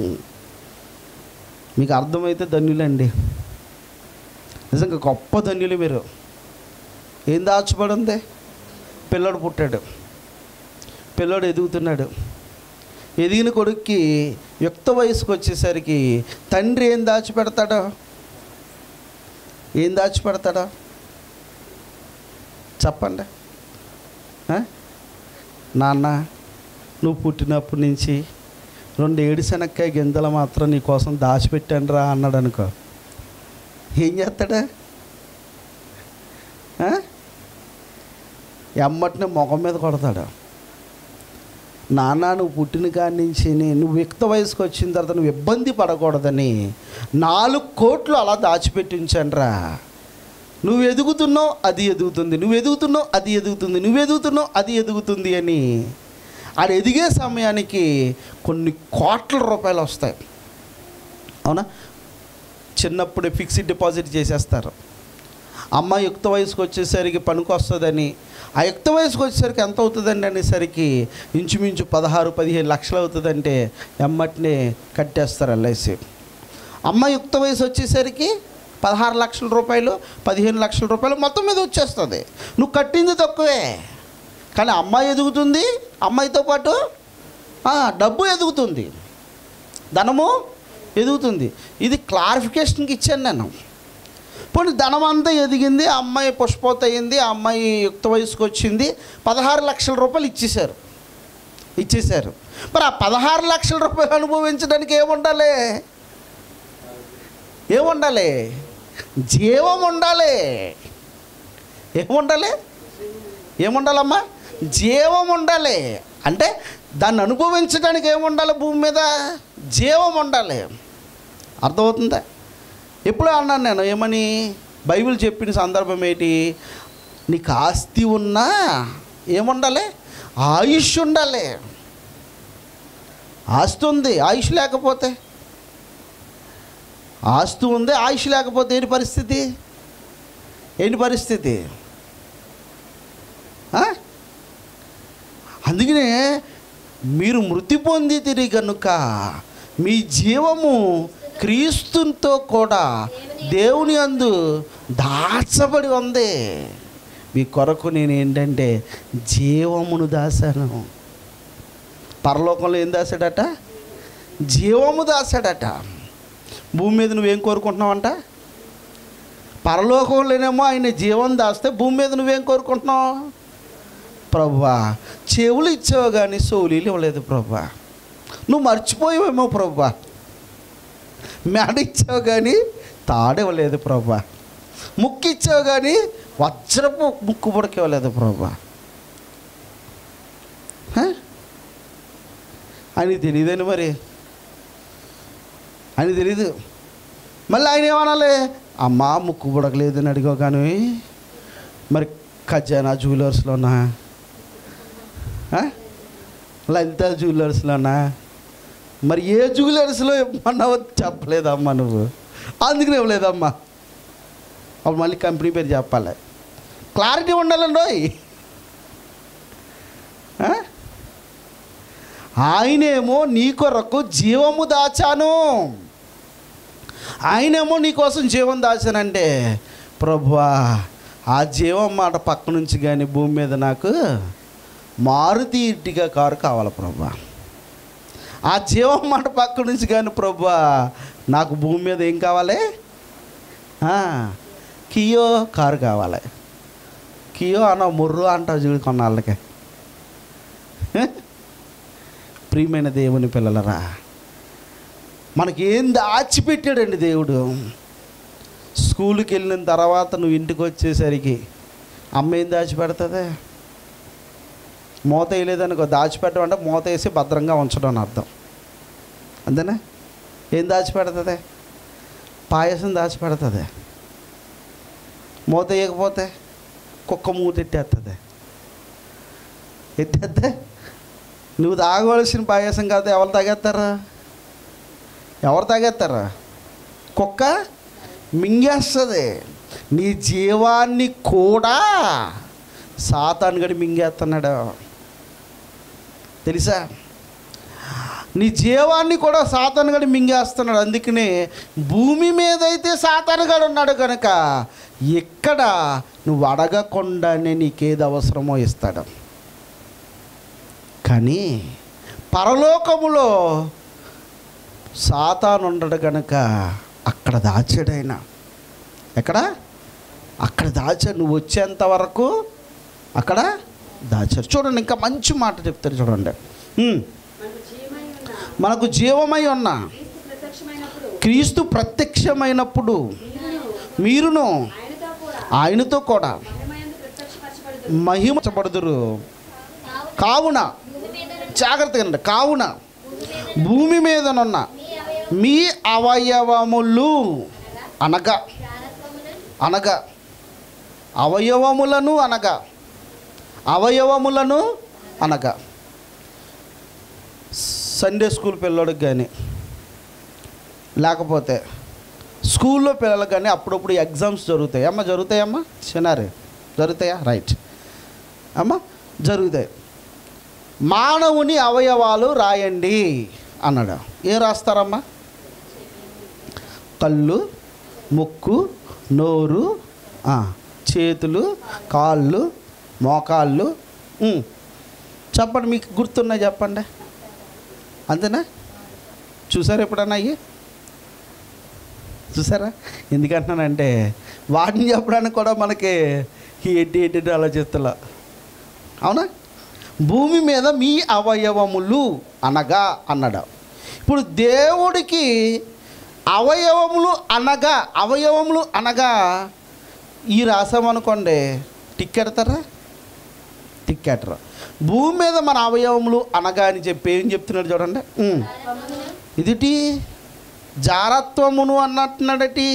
మీకు అర్థమైతే ధన్యులండి నిజంగా గొప్ప ధన్యులు మీరు ఏం దాచబడి ఉంది పిల్లడు పుట్టాడు పిల్లడు ఎదుగుతున్నాడు ఎదిగిన కొడుక్కి యుక్త వయసుకు వచ్చేసరికి తండ్రి ఏం దాచిపెడతాడో ఏం దాచిపెడతాడో చెప్పండి ఆ? నాన్న నువ్వు పుట్టినప్పటి నుంచి రెండు ఏడు శనక్కాయ గింజలు మాత్రం నీ కోసం దాచిపెట్టాను రా అన్నాడు అనుకో ఏం చేస్తాడా ఆ? ఎమ్మటిని మొఖం మీద కొడతాడు నాన్న నువ్వు పుట్టిన కాడి నుంచి నువ్వు యుక్త వయసుకు వచ్చిన తర్వాత నువ్వు ఇబ్బంది పడకూడదని నాలుగు కోట్లు అలా దాచిపెట్టి ఉంచానురా నువ్వు ఎదుగుతున్నావు అది ఎదుగుతుంది నువ్వు ఎదుగుతున్నావు అది ఎదుగుతుంది నువ్వు ఎదుగుతున్నావు అది ఎదుగుతుంది అని ఆడ ఎదిగే సమయానికి కొన్ని కోట్ల రూపాయలు వస్తాయి అవునా చిన్నప్పుడే ఫిక్స్డ్ డిపాజిట్ చేసేస్తారు అమ్మ యుక్త వయసుకు వచ్చేసరికి పనికొస్తుందని ఆ యుక్త వయసుకు వచ్చేసరికి ఎంత అవుతుందండి అనేసరికి ఇంచుమించు పదహారు పదిహేను లక్షలు అవుతుందంటే ఎమ్మటినే కట్టేస్తారు ఎల్ఐసి అమ్మ యుక్త వయసు వచ్చేసరికి పదహారు లక్షల రూపాయలు పదిహేను లక్షల రూపాయలు మొత్తం మీద వచ్చేస్తుంది నువ్వు కట్టింది తక్కువే కానీ అమ్మాయి ఎదుగుతుంది అమ్మాయితో పాటు ఆ, డబ్బు ఎదుగుతుంది ధనము ఎదుగుతుంది ఇది క్లారిఫికేషన్కి ఇచ్చాను నేను పోనీ ధనం అంతా ఎదిగింది ఆ అమ్మాయి పుష్పోత అయింది ఆ అమ్మాయి యుక్త వయసుకు వచ్చింది పదహారు లక్షల రూపాయలు ఇచ్చేశారు ఇచ్చేశారు మరి ఆ పదహారు లక్షల రూపాయలు అనుభవించడానికి ఏముండాలి ఏముండాలి జీవం ఉండాలి ఏముండాలి ఏముండాలమ్మా జీవం ఉండాలి అంటే దాన్ని అనుభవించడానికి ఏముండాలి భూమి మీద జీవం ఉండాలి అర్థమవుతుందా ఎప్పుడు అన్నాను నేను ఏమని బైబిల్ చెప్పిన సందర్భం ఏంటి నీకు ఆస్తి ఉన్నా ఏముండాలి ఆయుష్ ఉండాలి ఆస్తి ఉంది ఆయుష్ లేకపోతే ఆస్తి ఉంది ఆయుష్ లేకపోతే ఏంటి పరిస్థితి ఏంటి పరిస్థితి ఆ? అందుకనే మీరు మృతి పొందితిరి కనుక మీ జీవము క్రీస్తుతో కూడా దేవుని అందు దాచబడి ఉంది మీ కొరకు నేను ఏంటంటే జీవమును దాశాను పరలోకంలో ఏం దాశాడట జీవము దాశాడట భూమి మీద నువ్వేం కోరుకుంటున్నావంట పరలోకంలోనేమో ఆయన జీవం దాస్తే భూమి మీద నువ్వేం కోరుకుంటున్నావు ప్రభా చెవులు ఇచ్చావు కానీ సోలీలు ఇవ్వలేదు ప్రభా నువ్వు మర్చిపోయావేమో ప్రభా మెడ ఇచ్చావు కానీ తాడివ్వలేదు ప్రభా ముక్కు ఇచ్చావు కానీ వజ్రపు ముక్కు పొడకి ఇవ్వలేదు ప్రభా హ? ఆయనకి తెలియదండి మరి ఆయన తెలీదు మళ్ళీ ఆయన ఏమనాలి అమ్మా ముక్కు పుడకలేదని అడిగావు కానీ మరి ఖజానా జ్యువెలర్స్లోనా ఆ? లలిత జ్యువెలర్స్లోనా మరి ఏ జ్యువెలర్స్లో ఇమ్మన్నావో చెప్పలేదమ్మా నువ్వు అందుకనే ఇవ్వలేదమ్మా అప్పుడు మళ్ళీ కంపెనీ పేరు చెప్పాలి క్లారిటీ ఉండాలండి ఓయ్. ఆ? ఆయనేమో నీ కొరకు జీవము దాచాను ఆయనేమో నీ కోసం జీవం దాచానంటే ప్రభువా ఆ జీవం మాట పక్క నుంచి కానీ భూమి మీద నాకు మారుతి ఇట్టిగా కారు కావాలి ప్రభా ఆ జీవం మాట పక్క నుంచి కానీ ప్రభా నాకు భూమి మీద ఏం కావాలి ఆ, కియో కారు కావాలి కియో అన్న ముర్రు అంటావు చూడు కొన్నాళ్ళకి ప్రియమైన దేవుని పిల్లలరా మనకేం దాచిపెట్టాడండి దేవుడు స్కూల్కి వెళ్ళిన తర్వాత నువ్వు ఇంటికి వచ్చేసరికి అమ్మ ఏం దాచిపెడుతుంది మూత వేయలేదనుకో దాచిపెట్టడం అంటే మూత వేసి భద్రంగా ఉంచడం అని అర్థం అంతేనా ఏం దాచిపెడుతుంది పాయసం దాచిపెడుతుంది మూత వేయకపోతే కుక్క మూత ఎట్టేస్తుంది ఎట్టేస్తే నువ్వు తాగవలసిన పాయసం కాదు ఎవరు తాగేస్తారా ఎవరు తాగేస్తారా కుక్క మింగేస్తుంది నీ జీవాన్ని కూడా సాతాను గడి మింగేస్తున్నాడు తెలుసా నీ జీవాన్ని కూడా సాతాను గడి మింగేస్తున్నాడు అందుకనే భూమి మీద అయితే సాతాను గడు ఉన్నాడు కనుక ఎక్కడ నువ్వు అడగకుండానే నీకేది అవసరమో ఇస్తాడు కానీ పరలోకములో సాతాను ఉండడు కనుక అక్కడ దాచాడైనా ఎక్కడ అక్కడ దాచాడు నువ్వు వచ్చేంత వరకు అక్కడ దాచారు చూడండి ఇంకా మంచి మాట చెప్తారు చూడండి ఉమ్. మనకు జీవమై ఉన్న మనకు జీవమై ఉన్న క్రీస్తు ప్రత్యక్షమైనప్పుడు క్రీస్తు ప్రత్యక్షమైనప్పుడు మీరును మీరును ఆయనతో కూడా ఆయనతో కూడా మహిమయందు ప్రత్యక్షపరచబడుదురు. మహిమపడుదురు కావున జాగ్రత్తగా వినండి. కావున భూమి మీదనున్న మీ అవయవములు అనగా అనగా అవయవములను అనగా అవయవములను అనగా సండే స్కూల్ పిల్లడికి కానీ లేకపోతే స్కూల్లో పిల్లలకు కానీ అప్పుడప్పుడు ఎగ్జామ్స్ జరుగుతాయి అమ్మ జరుగుతాయమ్మా చిన్నారి జరుగుతాయా రైట్ అమ్మ జరుగుతాయి మానవుని అవయవాలు రాయండి అన్నాడు ఏం రాస్తారమ్మా కళ్ళు ముక్కు నోరు ఆ, చేతులు కాళ్ళు మోకాళ్ళు ఉమ్. చెప్పండి మీకు గుర్తున్నాయి చెప్పండి అంతేనా చూసారు ఎప్పుడన్నా అయ్యి చూసారా ఎందుకంటున్నానంటే వాటిని చెప్పడానికి కూడా మనకి ఏంటి ఏంటి ఆలోచిస్తలా అవునా భూమి మీద మీ అవయవములు అనగా అన్నాడు ఇప్పుడు దేవుడికి అవయవములు అనగా అవయవములు అనగా ఈ రాసామనుకోండి టిక్ ఎడతారా టిక్ ఎట్టరు భూమి మీద మన అవయవములు అనగా అని చెప్పి ఏం చెప్తున్నాడు చూడండి ఉమ్. ఇదిటి జారత్వమును అన్నట్టున్నాడటి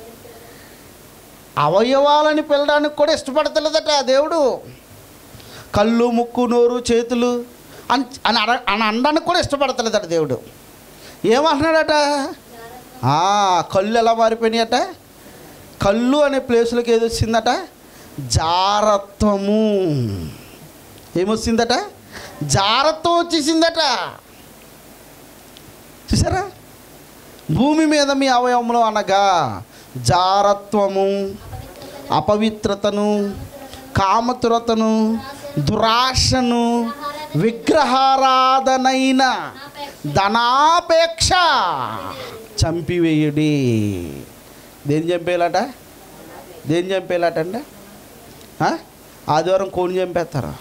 అవయవాలని పిల్లడానికి కూడా ఇష్టపడతలేదట ఆ దేవుడు కళ్ళు ముక్కు నోరు చేతులు అని అని అడ అని అనడానికి కూడా ఇష్టపడతలేదట దేవుడు ఏమంటున్నాడట ఆ, కళ్ళు ఎలా మారిపోయినాయట కళ్ళు అనే ప్లేసులోకి ఏది వచ్చిందట జారత్వము ఏమొచ్చిందట జారత్వం వచ్చేసిందట చూసారా భూమి మీద మీ అవయవములు అనగా జారత్వము అపవిత్రతను కామతురతను దురాశను విగ్రహారాధనైన ధనాపేక్ష చంపివేయుడి దేని చంపేయాలట దేని చంపేయాలట అండి ఆదివారం కోడిని చంపేస్తారా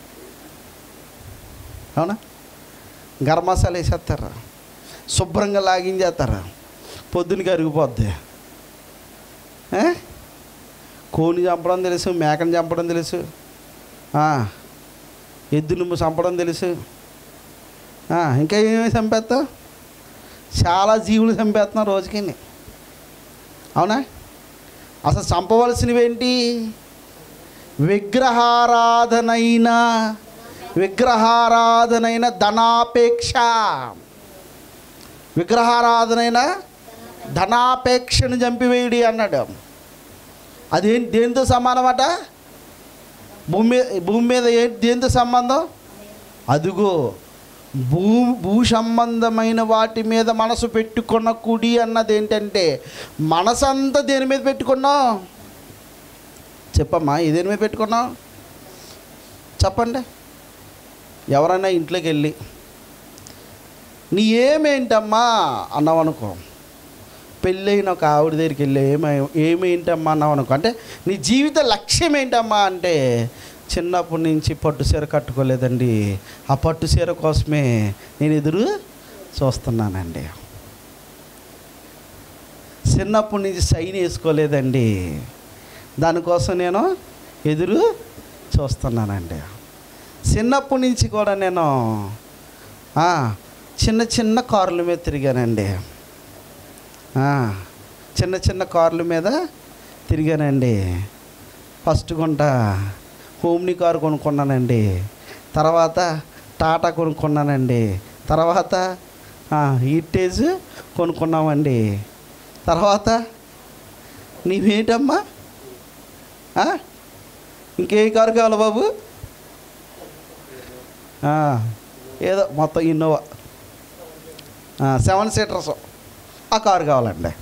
అవునా గరం మసాలా వేసేస్తారా శుభ్రంగా లాగించేస్తారా పొద్దునకి అరిగిపోద్ది ఏ? కోడిని చంపడం తెలుసు మేకని చంపడం తెలుసు ఆ, ఎద్దును చంపడం తెలుసు ఆ, ఇంకా ఏమేమి చంపేస్తావు చాలా జీవులు చంపేస్తున్నాం రోజుకి అవునా అసలు చంపవలసినవి ఏంటి విగ్రహారాధనైన విగ్రహారాధనైన ధనాపేక్ష విగ్రహారాధనైన ధనాపేక్షను చంపివేయుడి అన్నాడు అదేం దేంతో సమానమట భూమి మీద భూమి మీద ఏ దేంతో సంబంధం అదుగో భూ భూ సంబంధమైన వాటి మీద మనసు పెట్టుకున్న కుడి అన్నది ఏంటంటే మనసంతా దేని మీద పెట్టుకున్నావు చెప్పమ్మా ఈ దేని మీద పెట్టుకున్నావు చెప్పండి ఎవరైనా ఇంట్లోకి వెళ్ళి నీ ఏమేంటమ్మా అన్నావు అనుకో పెళ్ళైన ఒక ఆవిడ దగ్గరికి వెళ్ళి ఏమై ఏమేంటమ్మా అన్నావు అనుకో అంటే నీ జీవిత లక్ష్యం ఏంటమ్మా అంటే చిన్నప్పటి నుంచి పట్టు చీర కట్టుకోలేదండి ఆ పట్టు చీర కోసమే నేను ఎదురు చూస్తున్నానండి చిన్నప్పటి నుంచి సైన్ వేసుకోలేదండి దానికోసం నేను ఎదురు చూస్తున్నానండి చిన్నప్పటి నుంచి కూడా నేను ఆ, చిన్న చిన్న కార్ల మీద తిరిగానండి ఆ, చిన్న చిన్న కార్ల మీద తిరిగానండి ఫస్ట్ గుంట హోమ్ని కారు కొనుక్కున్నానండి తర్వాత టాటా కొనుక్కున్నానండి తర్వాత ఈటేజ్ కొనుక్కున్నామండి తర్వాత నీవేంటమ్మా ఆ? ఇంకే కారు కావాలి బాబు ఆ, ఏదో మొత్తం ఇన్నోవా సెవెన్ సీటర్స్ ఆ కారు కావాలండి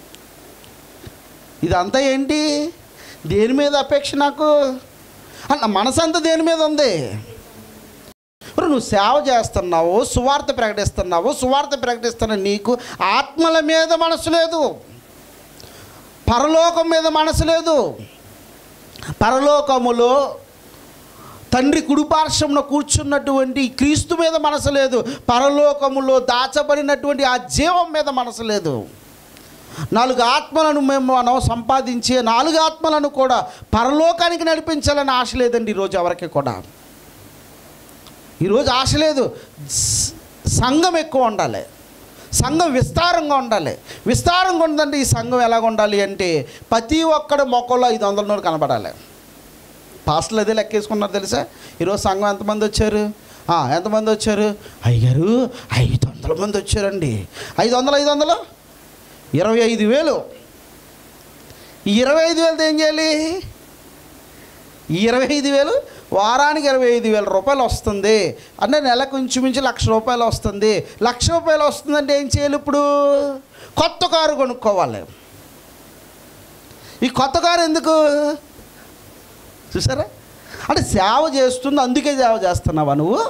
ఇదంతా ఏంటి దేని మీద అపేక్ష నాకు అన్న మనసంతా దేని మీద ఉంది మరి నువ్వు సేవ చేస్తున్నావు సువార్త ప్రకటిస్తున్నావు సువార్త ప్రకటిస్తున్న నీకు ఆత్మల మీద మనసు లేదు పరలోకం మీద మనసు లేదు పరలోకములో తండ్రి కుడిపార్శ్వంలో కూర్చున్నటువంటి క్రీస్తు మీద మనసు లేదు పరలోకములో దాచబడినటువంటి ఆ జీవం మీద మనసు లేదు నాలుగు ఆత్మలను మేము మనం సంపాదించి నాలుగు ఆత్మలను కూడా పరలోకానికి నడిపించాలని ఆశ లేదండి ఈరోజు ఎవరికి కూడా ఈరోజు ఆశ లేదు స- సంఘం ఎక్కువ ఉండాలి సంఘం విస్తారంగా ఉండాలి విస్తారంగా ఉందంటే ఈ సంఘం ఎలాగ ఉండాలి అంటే ప్రతి ఒక్కడు మొక్కల్లో ఐదు వందల నూరు కనబడాలి పాస్టర్లు అదే లెక్కేసుకున్నారు తెలుసా ఈరోజు సంఘం ఎంతమంది వచ్చారు ఆ, ఎంతమంది వచ్చారు అయ్యారు ఐదు వందల మంది వచ్చారండి ఐదు వందలు ఐదు వందలు ఇరవై ఐదు వేలు ఈ ఇరవై ఐదు వేలతో ఏం చేయాలి ఈ ఇరవై ఐదు వేలు వారానికి ఇరవై ఐదు వేల రూపాయలు వస్తుంది అంటే నెలకు ఇంచుమించు లక్ష రూపాయలు వస్తుంది లక్ష రూపాయలు వస్తుందంటే ఏం చేయాలి ఇప్పుడు కొత్త కారు కొనుక్కోవాలి ఈ కొత్త కారు ఎందుకు చూసారా అంటే సేవ చేస్తుంది అందుకే సేవ చేస్తున్నావా నువ్వు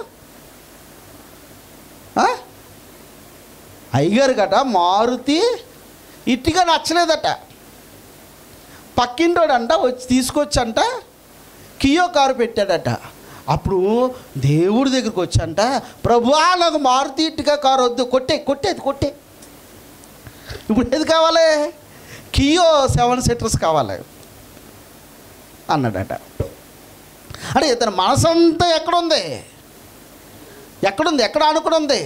ఆ? అయ్యగారు గట మారుతి ఇట్టిగా నచ్చలేదట పక్కింటోడంట వచ్చి తీసుకొచ్చంట కియో కారు పెట్టాడట అప్పుడు దేవుడి దగ్గరికి వచ్చంట ప్రభువా నాకు మారుతి ఇట్టుగా కారు వద్దు కొట్టే కొట్టేది కొట్టే ఇప్పుడు ఏది కావాలి కియో సెవెన్ సీటర్స్ కావాలి అన్నాడట అంటే ఇతని మనసంతా ఎక్కడుంది ఎక్కడుంది ఎక్కడ ఆనుకుని ఉంది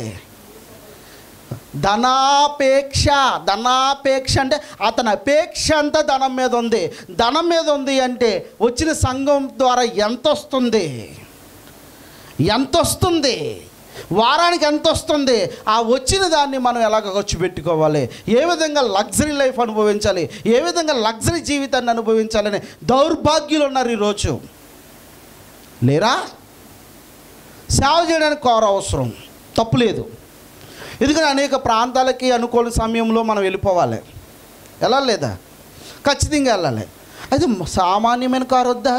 ధనాపేక్ష ధనాపేక్ష అంటే అతని అపేక్ష అంతా ధనం మీద ఉంది ధనం మీద ఉంది అంటే వచ్చిన సంఘం ద్వారా ఎంత వస్తుంది ఎంత వస్తుంది వారానికి ఎంత వస్తుంది ఆ వచ్చిన దాన్ని మనం ఎలాగ ఖర్చు పెట్టుకోవాలి ఏ విధంగా లగ్జరీ లైఫ్ అనుభవించాలి ఏ విధంగా లగ్జరీ జీవితాన్ని అనుభవించాలని దౌర్భాగ్యులు ఉన్నారు ఈరోజు లేరా సేవ చేయడానికి కోర అవసరం తప్పు లేదు ఎందుకంటే అనేక ప్రాంతాలకి అనుకూల సమయంలో మనం వెళ్ళిపోవాలి వెళ్ళాలి లేదా ఖచ్చితంగా వెళ్ళాలి అది సామాన్యమైన కారు వద్దా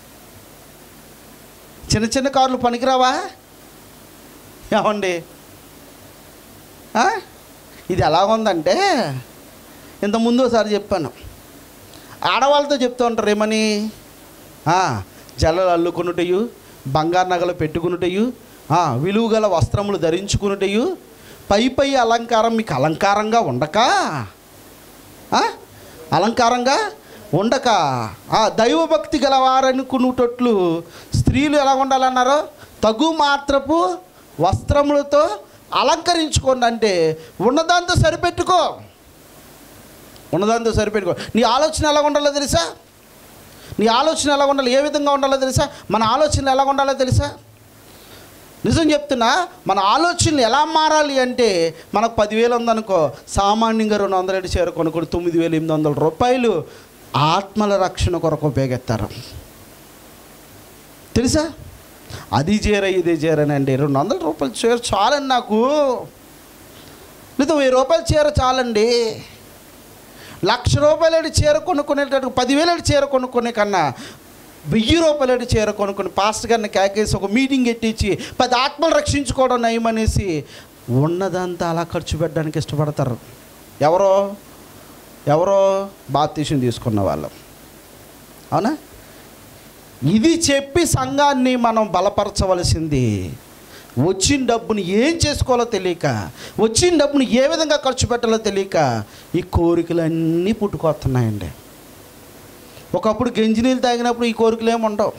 చిన్న చిన్న కార్లు పనికిరావా ఏమండి ఆ? ఇది ఎలా ఉందంటే ఇంత ముందు ఒకసారి చెప్పాను ఆడవాళ్ళతో చెప్తూ ఉంటారు ఏమని ఆ, జల్లలు అల్లుకునుటయు బంగారు నగలు పెట్టుకునుటయు ఆ, విలువ గల వస్త్రములు ధరించుకునుటయు పై పై అలంకారం మీకు అలంకారంగా ఉండక ఆ? అలంకారంగా ఉండక ఆ దైవభక్తి గలవారనుకునేటట్లు స్త్రీలు ఎలా ఉండాలన్నారో తగు మాత్రపు వస్త్రములతో అలంకరించుకోండి అంటే ఉన్నదాంతో సరిపెట్టుకో ఉన్నదాంతో సరిపెట్టుకో నీ ఆలోచన ఎలా ఉండాలో తెలుసా నీ ఆలోచన ఎలా ఉండాలి ఏ విధంగా ఉండాలో తెలుసా మన ఆలోచన ఎలా ఉండాలో తెలుసా నిజం చెప్తున్నా మన ఆలోచనలు ఎలా మారాలి అంటే మనకు పదివేలు ఉందనుకో సామాన్యంగా రెండు వందల ఏడు చీర కొనుక్కొని తొమ్మిది వేలు ఎనిమిది వందల రూపాయలు ఆత్మల రక్షణ కొరకు ఉపయోగిస్తారు తెలుసా అది చీర ఇది చీరనండి రెండు వందల రూపాయలు చీర చాలండి నాకు లేదా వెయ్యి రూపాయల చీర చాలండి లక్ష రూపాయలు చీర కొనుక్కునేటట్టు పదివేలు చీర కొనుక్కునే కన్నా వెయ్యి రూపాయలు చీర కొనుక్కుని పాస్ట్ గారిని కేకేసి ఒక మీటింగ్ ఎట్టించి పది ఆత్మలు రక్షించుకోవడం నయమనేసి ఉన్నదంతా అలా ఖర్చు పెట్టడానికి ఇష్టపడతారు ఎవరో ఎవరో బాప్తీసం తీసుకున్న వాళ్ళు అవునా ఇది చెప్పి సంఘాన్ని మనం బలపరచవలసింది వచ్చిన డబ్బుని ఏం చేసుకోవాలో తెలియక వచ్చిన డబ్బుని ఏ విధంగా ఖర్చు పెట్టాలో తెలియక ఈ కోరికలన్నీ పుట్టుకొస్తున్నాయండి ఒకప్పుడు గంజి నీళ్ళు తాగినప్పుడు ఈ కోరికలు ఏమి ఉండవు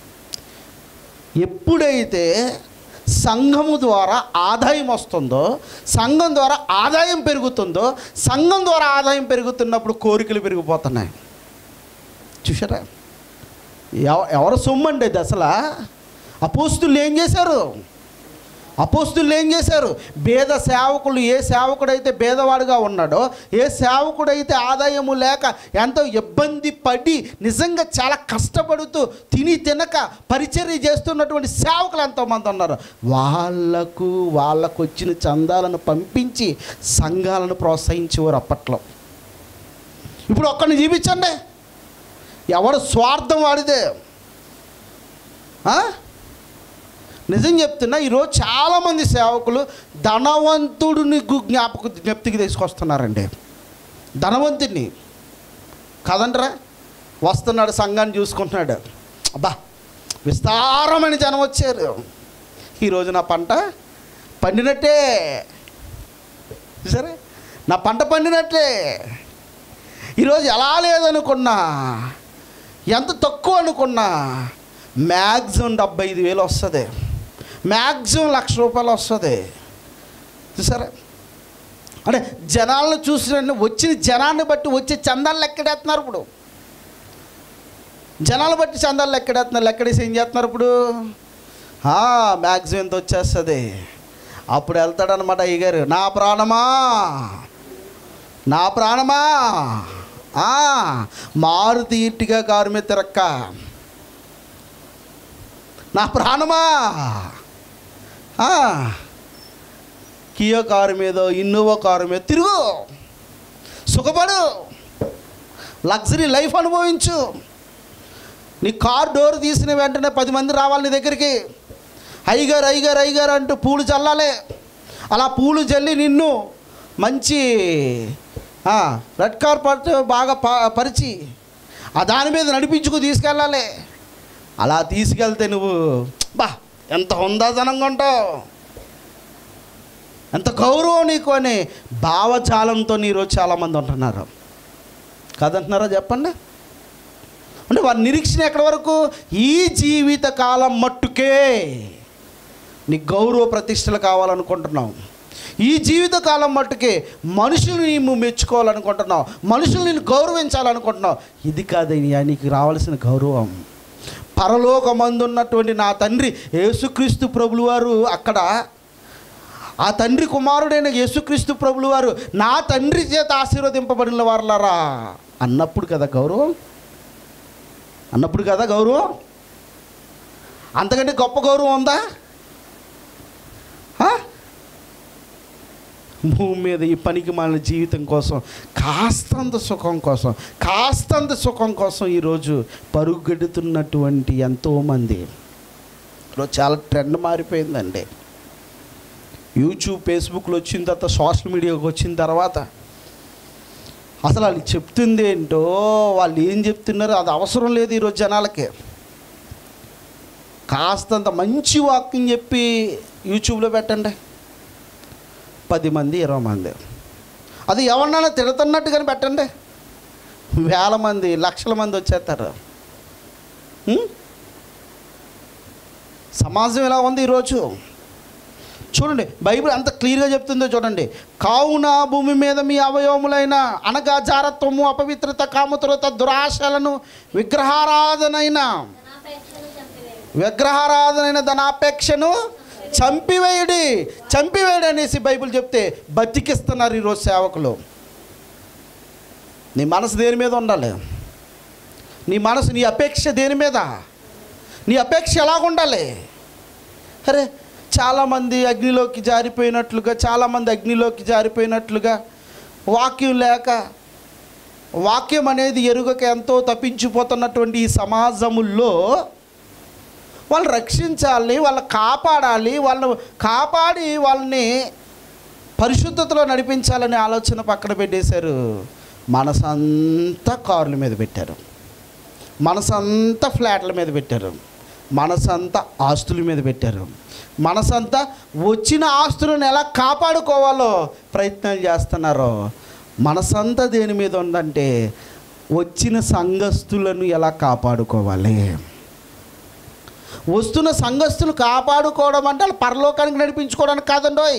ఎప్పుడైతే సంఘము ద్వారా ఆదాయం వస్తుందో సంఘం ద్వారా ఆదాయం పెరుగుతుందో సంఘం ద్వారా ఆదాయం పెరుగుతున్నప్పుడు కోరికలు పెరిగిపోతున్నాయి చూసారా ఎవ- ఎవరు సొమ్ము అండి ఇది అసలు అపోస్తులు ఏం చేశారు అపోస్తులు ఏం చేశారు భేద సేవకులు ఏ సేవకుడైతే భేదవాడుగా ఉన్నాడో ఏ సేవకుడైతే ఆదాయము లేక ఎంతో ఇబ్బంది పడి నిజంగా చాలా కష్టపడుతూ తిని తినక పరిచర్య చేస్తున్నటువంటి సేవకులు ఎంతోమంది ఉన్నారు వాళ్ళకు వాళ్ళకు వచ్చిన చందాలను పంపించి సంఘాలను ప్రోత్సహించేవారు అప్పట్లో ఇప్పుడు ఒక్కడిని చూపించండి ఎవడు స్వార్థం వాడిదే ఆ? నిజం చెప్తున్నా ఈరోజు చాలామంది సేవకులు ధనవంతుడిని గు- జ్ఞాపక జ్ఞప్తికి తీసుకొస్తున్నారండి ధనవంతుడిని కదండ్రా వస్తున్నాడు సంఘాన్ని చూసుకుంటున్నాడు అబ్బా విస్తారమైన జనం వచ్చారు ఈరోజు నా పంట పండినట్టే సరే నా పంట పండినట్టే ఈరోజు ఎలా లేదనుకున్నా ఎంత తక్కువ అనుకున్నా మ్యాక్సిమం డెబ్బై ఐదు వేలు వస్తుంది మ్యాక్సిమం లక్ష రూపాయలు వస్తుంది చూసారా అంటే జనాలను చూసిన వచ్చిన జనాన్ని బట్టి వచ్చే చందాలు లెక్కడేస్తున్నారు ఇప్పుడు జనాలు బట్టి చందాలు లెక్కడేస్తున్నారు లెక్కడేసి ఏం చేస్తున్నారు ఇప్పుడు మ్యాక్సిమం ఎంత వచ్చేస్తుంది అప్పుడు వెళ్తాడనమాట అయ్యగారు నా ప్రాణమా నా ప్రాణమా ఆ, మారుతి ఇట్టిగా కారు మీద తిరక్క నా ప్రాణమా ఆ, కియో కారు మీద ఇన్నోవా కారు మీద తిరుగు సుఖపడు లగ్జరీ లైఫ్ అనుభవించు నీ కార్ డోర్ తీసిన వెంటనే పది మంది రావాలి నీ దగ్గరికి అయ్యగారు అయ్యగారు అయ్యగారు అంటూ పూలు చల్లాలి అలా పూలు చల్లి నిన్ను మంచి ఆ, రెడ్ కార్పెట్ బాగా ప- పరిచి ఆ దాని మీద నడిపించుకు తీసుకెళ్ళాలి అలా తీసుకెళ్తే నువ్వు బా ఎంత హుందాదనంగా ఉంటావు ఎంత గౌరవం నీకు అని భావజాలంతో ఈరోజు చాలామంది ఉంటున్నారు కాదంటున్నారా చెప్పండి అంటే వారి నిరీక్షణ ఎక్కడి వరకు ఈ జీవిత కాలం మట్టుకే నీ గౌరవ ప్రతిష్టలు కావాలనుకుంటున్నావు ఈ జీవిత కాలం మట్టుకే మనుషులు నీవు మెచ్చుకోవాలనుకుంటున్నావు మనుషులు నేను గౌరవించాలనుకుంటున్నావు ఇది కాదయ్యా నీకు రావాల్సిన గౌరవం పరలోకమందున్నటువంటి నా తండ్రి యేసుక్రీస్తు ప్రభులు వారు అక్కడ ఆ తండ్రి కుమారుడైన యేసుక్రీస్తు ప్రభులు వారు నా తండ్రి చేత ఆశీర్వదింపబడిన వారులారా అన్నప్పుడు కదా గౌరవం అన్నప్పుడు కదా గౌరవం అంతకంటే గొప్ప గౌరవం ఉందా ఆ? భూమి మీద ఈ పనికి మాలిన జీవితం కోసం కాస్తంత సుఖం కోసం కాస్తంత సుఖం కోసం ఈరోజు పరుగెడుతున్నటువంటి ఎంతోమంది ఈరోజు చాలా ట్రెండ్ మారిపోయిందండి యూట్యూబ్ ఫేస్బుక్లో వచ్చిన తర్వాత సోషల్ మీడియాకి వచ్చిన తర్వాత అసలు వాళ్ళు చెప్తుంది ఏంటో వాళ్ళు ఏం చెప్తున్నారో అది అవసరం లేదు ఈరోజు జనాలకి కాస్తంత మంచి వాక్యం చెప్పి యూట్యూబ్లో పెట్టండి పది మంది ఇరవై మంది అది ఎవరినైనా తిడుతున్నట్టుగానే పెట్టండి వేల మంది లక్షల మంది వచ్చేస్తారు ఉం? సమాజం ఎలా ఉంది ఈరోజు చూడండి బైబిల్ అంత క్లియర్గా చెప్తుందో చూడండి కావున భూమి మీద మీ అవయవములైన అనగా జారత్వము అపవిత్రత కామతురత దురాశలను విగ్రహారాధనైన ధనాపేక్షను చంపివేయుడు. విగ్రహారాధనైన ధనాపేక్షను చంపివేయుడి చంపివేయడి అనేసి బైబిల్ చెప్తే బతికిస్తున్నారు ఈరోజు సేవకులు నీ మనసు దేని మీద ఉండాలి నీ మనసు నీ అపేక్ష దేని మీద నీ అపేక్ష ఎలాగ ఉండాలి అరే చాలామంది అగ్నిలోకి జారిపోయినట్లుగా చాలామంది అగ్నిలోకి జారిపోయినట్లుగా వాక్యం లేక వాక్యం అనేది ఎరుగక ఎంతో తప్పించిపోతున్నటువంటి ఈ సమాజముల్లో వాళ్ళు రక్షించాలి వాళ్ళని కాపాడాలి వాళ్ళను కాపాడి వాళ్ళని పరిశుద్ధతలో నడిపించాలనే ఆలోచన పక్కన పెట్టేశారు మనసంతా కార్ల మీద పెట్టారు మనసంతా ఫ్లాట్ల మీద పెట్టారు మనసంతా ఆస్తుల మీద పెట్టారు మనసంతా వచ్చిన ఆస్తులను ఎలా కాపాడుకోవాలో ప్రయత్నాలు చేస్తున్నారు మనసంతా దేని మీద ఉందంటే వచ్చిన సంఘస్థులను ఎలా కాపాడుకోవాలి వస్తున్న సంఘస్థులు కాపాడుకోవడం అంటే వాళ్ళు పరలోకానికి నడిపించుకోవడానికి కాదండోయ్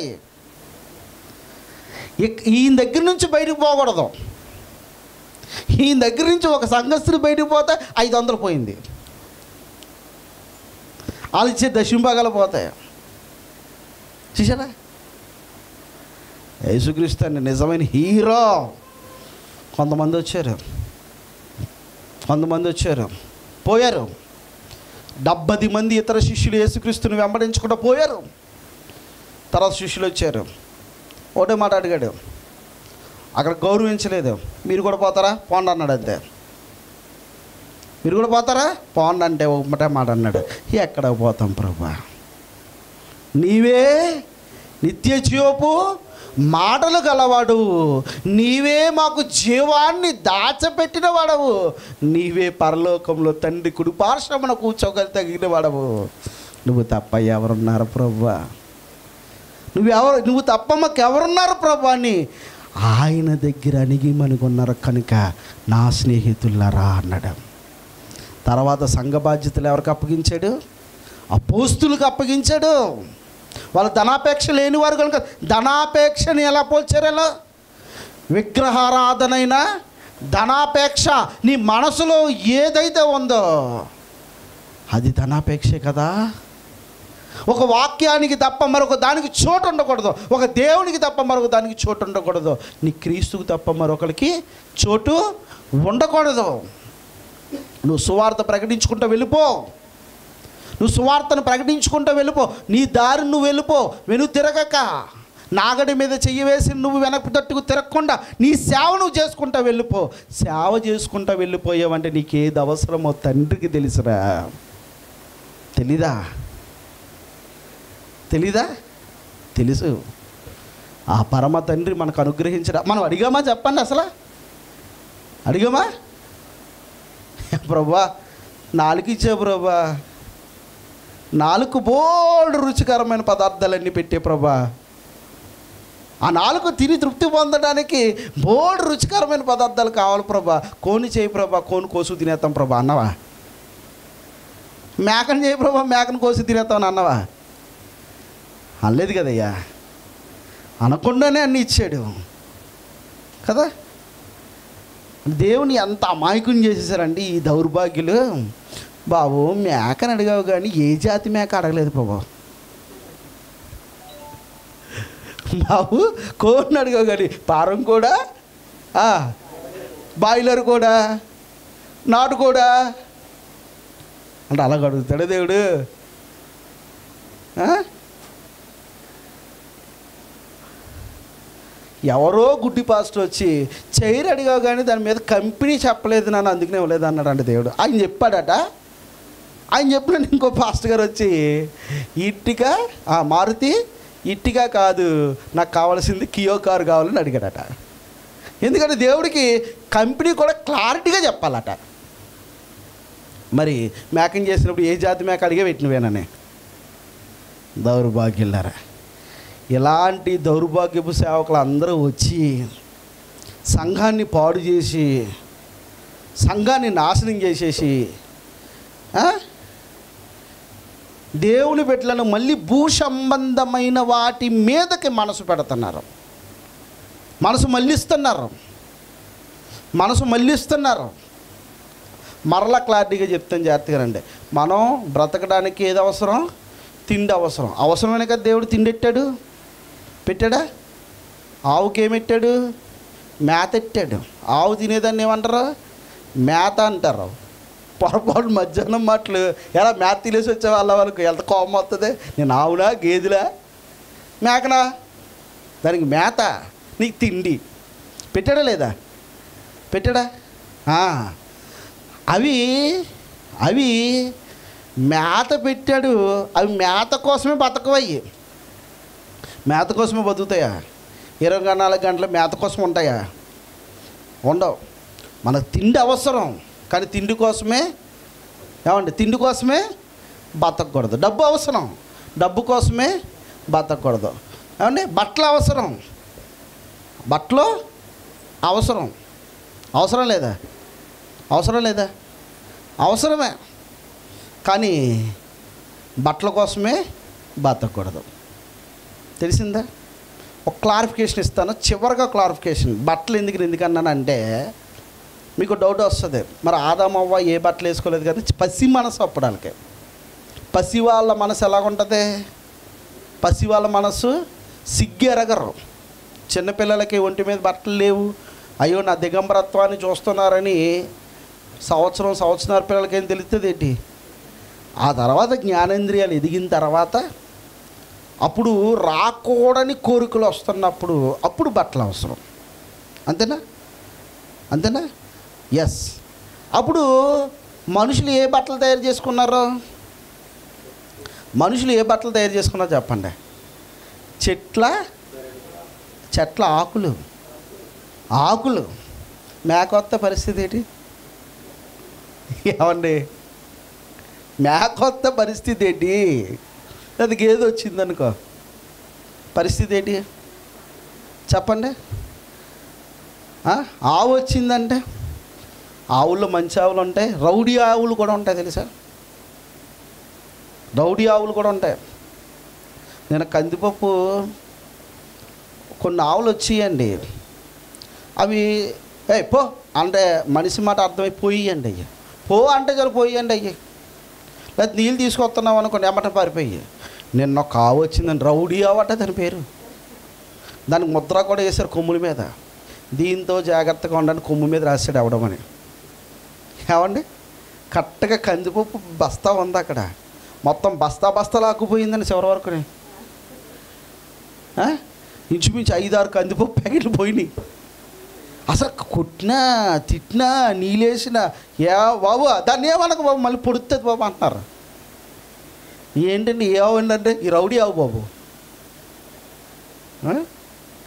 ఇక్- ఈయన దగ్గర నుంచి బయటకు పోకూడదు ఈయన దగ్గర నుంచి ఒక సంఘస్థుడు బయటకు పోతే ఐదు వందలు పోయింది వాళ్ళు ఇచ్చే దశంభాగాలు పోతాయి చూసారా యేసుక్రీస్తు అండి నిజమైన హీరో కొంతమంది వచ్చారు కొంతమంది వచ్చారు పోయారు డెబ్బది మంది ఇతర శిష్యులు యేసుక్రీస్తుని వెంబడించకుండా పోయారు తర్వాత శిష్యులు వచ్చారు ఒకటే మాట అడిగాడు అక్కడ గౌరవించలేదు మీరు కూడా పోతారా పోండి అన్నాడు అంతే మీరు కూడా పోతారా పోండి అంటే ఒకటే మాట అన్నాడు ఎక్కడ పోతాం ప్రభా నీవే నిత్య జీవపు మాటలు గలవాడు నీవే మాకు జీవాన్ని దాచపెట్టిన వాడవు నీవే పరలోకంలో తండ్రి కుడి పార్శ్వమున కూర్చోగలి తగిన వాడవు నువ్వు తప్ప ఎవరున్నారు ప్రభా నువ్వు ఎవరు నువ్వు తప్ప మాకు ఎవరున్నారు ప్రభా అని ఆయన దగ్గర అణిగి మనకున్నారు కనుక నా స్నేహితులారా అన్నాడు తర్వాత సంఘ బాధ్యతలు ఎవరికి అప్పగించాడు అపోస్తులకు అప్పగించాడు వాళ్ళ ధనాపేక్ష లేని వారు కనుక ధనాపేక్షని ఎలా పోల్చారు ఎలా విగ్రహారాధనైన ధనాపేక్ష నీ మనసులో ఏదైతే ఉందో అది ధనాపేక్షే కదా ఒక వాక్యానికి తప్ప మరొక దానికి చోటు ఉండకూడదు ఒక దేవునికి తప్ప మరొక దానికి చోటు ఉండకూడదు నీ క్రీస్తుకు తప్ప మరొకరికి చోటు ఉండకూడదు నువ్వు సువార్త ప్రకటించుకుంటూ వెళ్ళిపో నువ్వు సువార్తను ప్రకటించుకుంటూ వెళ్ళిపో నీ దారి నువ్వు వెళ్ళిపో వెను తిరగక నాగడి మీద చెయ్యి వేసి నువ్వు వెనక్కి తట్టుకు తిరగకుండా నీ సేవ నువ్వు చేసుకుంటా వెళ్ళిపో సేవ చేసుకుంటా వెళ్ళిపోయావంటే నీకు ఏది అవసరమో తండ్రికి తెలుసురా తెలీదా తెలీదా తెలుసు ఆ పరమ తండ్రి మనకు అనుగ్రహించడం మనం అడిగామా చెప్పండి అసలు అడిగామా ప్రభా నాలుగు ఇచ్చే ప్రభా నాలుగు బోల్డ్ రుచికరమైన పదార్థాలన్నీ పెట్టే ప్రభా ఆ నాలుగు తిని తృప్తి పొందడానికి బోల్డ్ రుచికరమైన పదార్థాలు కావాలి ప్రభా కోని చేయి ప్రభా కోని కోసు తినేస్తాం ప్రభా అన్నవా మేకను చేయి ప్రభా మేకను కోసి తినేస్తాం అని అన్నవా అనలేదు కదయ్యా అనకుండానే అన్నీ ఇచ్చాడు కదా దేవుని ఎంత అమాయకం చేసేసారండి ఈ దౌర్భాగ్యులు బాబు మేకని అడిగావు కానీ ఏ జాతి మేక అడగలేదు ప్రభు బాబు కోడిని అడిగావు కానీ పారం కూడా ఆ, బాయిలర్ కూడా నాటు కూడా అంటే అలాగ అడుగుతాడు దేవుడు ఆ? ఎవరో గుడ్డి పాస్టర్ వచ్చి చైర్ అడిగావు కానీ దాని మీద కంపెనీ చెప్పలేదు నన్ను అందుకనే ఇవ్వలేదు అన్నాడు అంటే దేవుడు ఆయన చెప్పాడట ఆయన చెప్పిన ఇంకో పాస్టర్ గారు వచ్చి ఇట్టిక ఆ మారుతి ఇట్టిగా కాదు నాకు కావాల్సింది కియో కారు కావాలని అడిగాడట ఎందుకంటే దేవుడికి కంపెనీ కూడా క్లారిటీగా చెప్పాలట మరి మేకం చేసినప్పుడు ఏ జాతి మేక అడిగే పెట్టినవేనని దౌర్భాగ్యులారా ఇలాంటి దౌర్భాగ్యపు సేవకులు అందరూ వచ్చి సంఘాన్ని పాడు చేసి సంఘాన్ని నాశనం చేసేసి ఆ? దేవుని బిడ్డలను మళ్ళీ భూ సంబంధమైన వాటి మీదకి మనసు పెడుతున్నారు మనసు మళ్ళిస్తున్నారు మనసు మళ్ళిస్తున్నారు మరలా క్లారిటీగా చెప్తాను జాగ్రత్తగానండి మనం బ్రతకడానికి ఏది అవసరం తిండి అవసరం అవసరమైన కదా దేవుడు తిండి పెట్టాడు పెట్టాడా ఆవుకి ఏమెట్టాడు మేత ఎట్టాడు ఆవు తినేదాన్ని ఏమంటారు మేత అంటారు పొరపాటు మధ్యాహ్నం మాటలు ఎలా మేత తినేసి వచ్చే వాళ్ళ వాళ్ళకి ఎంత కోపం వస్తుంది నేను ఆవునా గేదెలా మేకనా దానికి మేత నీకు తిండి పెట్టాడా లేదా పెట్టాడా ఆ. అవి అవి మేత పెట్టాడు అవి మేత కోసమే బతకవయ్యి మేత కోసమే బతుకుతాయా ఇరవై నాలుగు గంటలు మేత కోసం ఉంటాయా ఉండవు మనకు తిండి అవసరం కానీ తిండి కోసమే ఏమండి తిండి కోసమే బతకూడదు డబ్బు అవసరం డబ్బు కోసమే బతకూడదు ఏమండి బట్టలు అవసరం బట్టలు అవసరం అవసరం లేదా అవసరం లేదా అవసరమే కానీ బట్టల కోసమే బతకూడదు తెలిసిందా ఒక క్లారిఫికేషన్ ఇస్తాను చివరిగా క్లారిఫికేషన్ బట్టలు ఎందుకు ఎందుకన్నానంటే మీకు డౌట్ వస్తుంది మరి ఆదామవ్వ ఏ బట్టలు వేసుకోలేదు కానీ పసి మనసు అప్పడానికి పసి వాళ్ళ మనసు ఎలాగుంటుంది పసి వాళ్ళ మనసు సిగ్గెరగరు చిన్నపిల్లలకి ఒంటి మీద బట్టలు లేవు అయ్యో నా దిగంబరత్వాన్ని చూస్తున్నారని సంవత్సరం సంవత్సరాల పిల్లలకి ఏం తెలుస్తుంది ఏంటి ఆ తర్వాత జ్ఞానేంద్రియాలు ఎదిగిన తర్వాత అప్పుడు రాకూడని కోరికలు వస్తున్నప్పుడు అప్పుడు బట్టలు అవసరం అంతేనా అంతేనా ఎస్ అప్పుడు మనుషులు ఏ బట్టలు తయారు చేసుకున్నారు మనుషులు ఏ బట్టలు తయారు చేసుకున్నారో చెప్పండి చెట్ల చెట్ల ఆకులు ఆకులు మేకొత్త పరిస్థితి ఏంటి ఏమండి మేకొత్త పరిస్థితి ఏంటి అది గేదె వచ్చిందనుకో పరిస్థితి ఏంటి చెప్పండి ఆ? ఆవు వచ్చిందంటే ఆవుల్లో మంచి ఆవులు ఉంటాయి రౌడీ ఆవులు కూడా ఉంటాయి తెలుసా రౌడీ ఆవులు కూడా ఉంటాయి నేను కందిపప్పు కొన్ని ఆవులు వచ్చాయండి అవి ఏ పో అంటే మనిషి మాట అర్థమై పోయియండి అయ్యి పో అంటే చాలు పోయియండి అయ్యి లేదా నీళ్ళు తీసుకొస్తున్నాం అనుకోండి ఎమ్మట పారిపోయి నిన్న ఒక ఆవు వచ్చిందండి రౌడీ ఆవు అంటే దాని పేరు దానికి ముద్ర కూడా వేశారు కొమ్ముల మీద దీంతో జాగ్రత్తగా ఉండండి కొమ్ము మీద రాశాడు అవడమని ఏమండి కరెక్ట్గా కందిపప్పు బస్తా ఉంది అక్కడ మొత్తం బస్తా బస్తా లాక్కుపోయిందండి చివరి వరకుని ఆ? ఇంచుమించు ఐదారు కందిపప్పు ప్యాకెట్లు పోయినాయి అసలు కొట్టినా తిట్టినా నీళ్ళేసిన ఏ బాబు దాన్ని ఏమనకు బాబు మళ్ళీ పొడుతుంది బాబు అంటున్నారు ఏంటండి ఏ ఆవు ఏంటంటే ఈ రౌడీ ఆవు బాబు ఆ?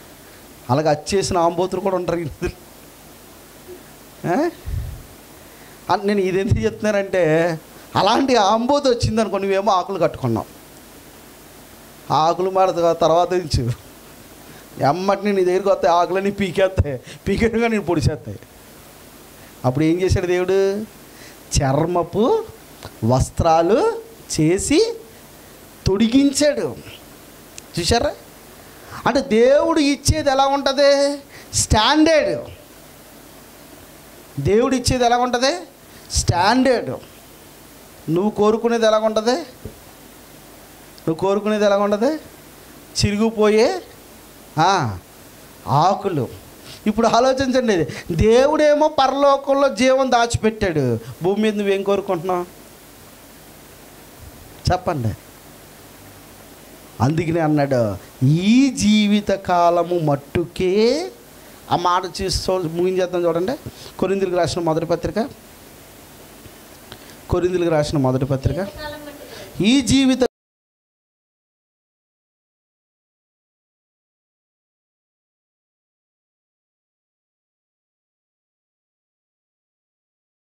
అలాగే వచ్చేసిన ఆంబోతులు కూడా ఉంటారు ఇందులో. ఏ? అన్- నేను ఇది ఎందుకు చెప్తున్నానంటే అలాంటి ఆంబోతు వచ్చింది అనుకో నువ్వేమో ఆకులు కట్టుకున్నావు ఆకులు మాడతా తర్వాత నుంచి ఎమ్మటిని నీ దగ్గరికి వస్తాయి ఆకులన్నీ పీకేస్తాయి పీకేటగా నేను పొడిచేస్తాయి అప్పుడు ఏం చేశాడు దేవుడు చర్మపు వస్త్రాలు చేసి తొడిగించాడు చూసారా అంటే దేవుడు ఇచ్చేది ఎలా ఉంటుంది స్టాండర్డ్ దేవుడు ఇచ్చేది ఎలా ఉంటుంది స్టాండర్డ్ నువ్వు కోరుకునేది ఎలా ఉంటుంది నువ్వు కోరుకునేది ఎలా ఉంటుంది చిరిగిపోయే ఆ, ఆకులు ఇప్పుడు ఆలోచించండి దేవుడేమో పరలోకంలో జీవం దాచిపెట్టాడు భూమి మీద నువ్వేం కోరుకుంటున్నావు చెప్పండి అందుకనే అన్నాడు ఈ జీవిత కాలము మట్టుకే ఆ మాట చూస్తూ ముగించేద్దాం చూడండి కొరిందులకు రాసిన మొదటి పత్రిక కొరిందులకు రాసిన మొదటి పత్రిక కాలం మట్టుకు ఈ జీవిత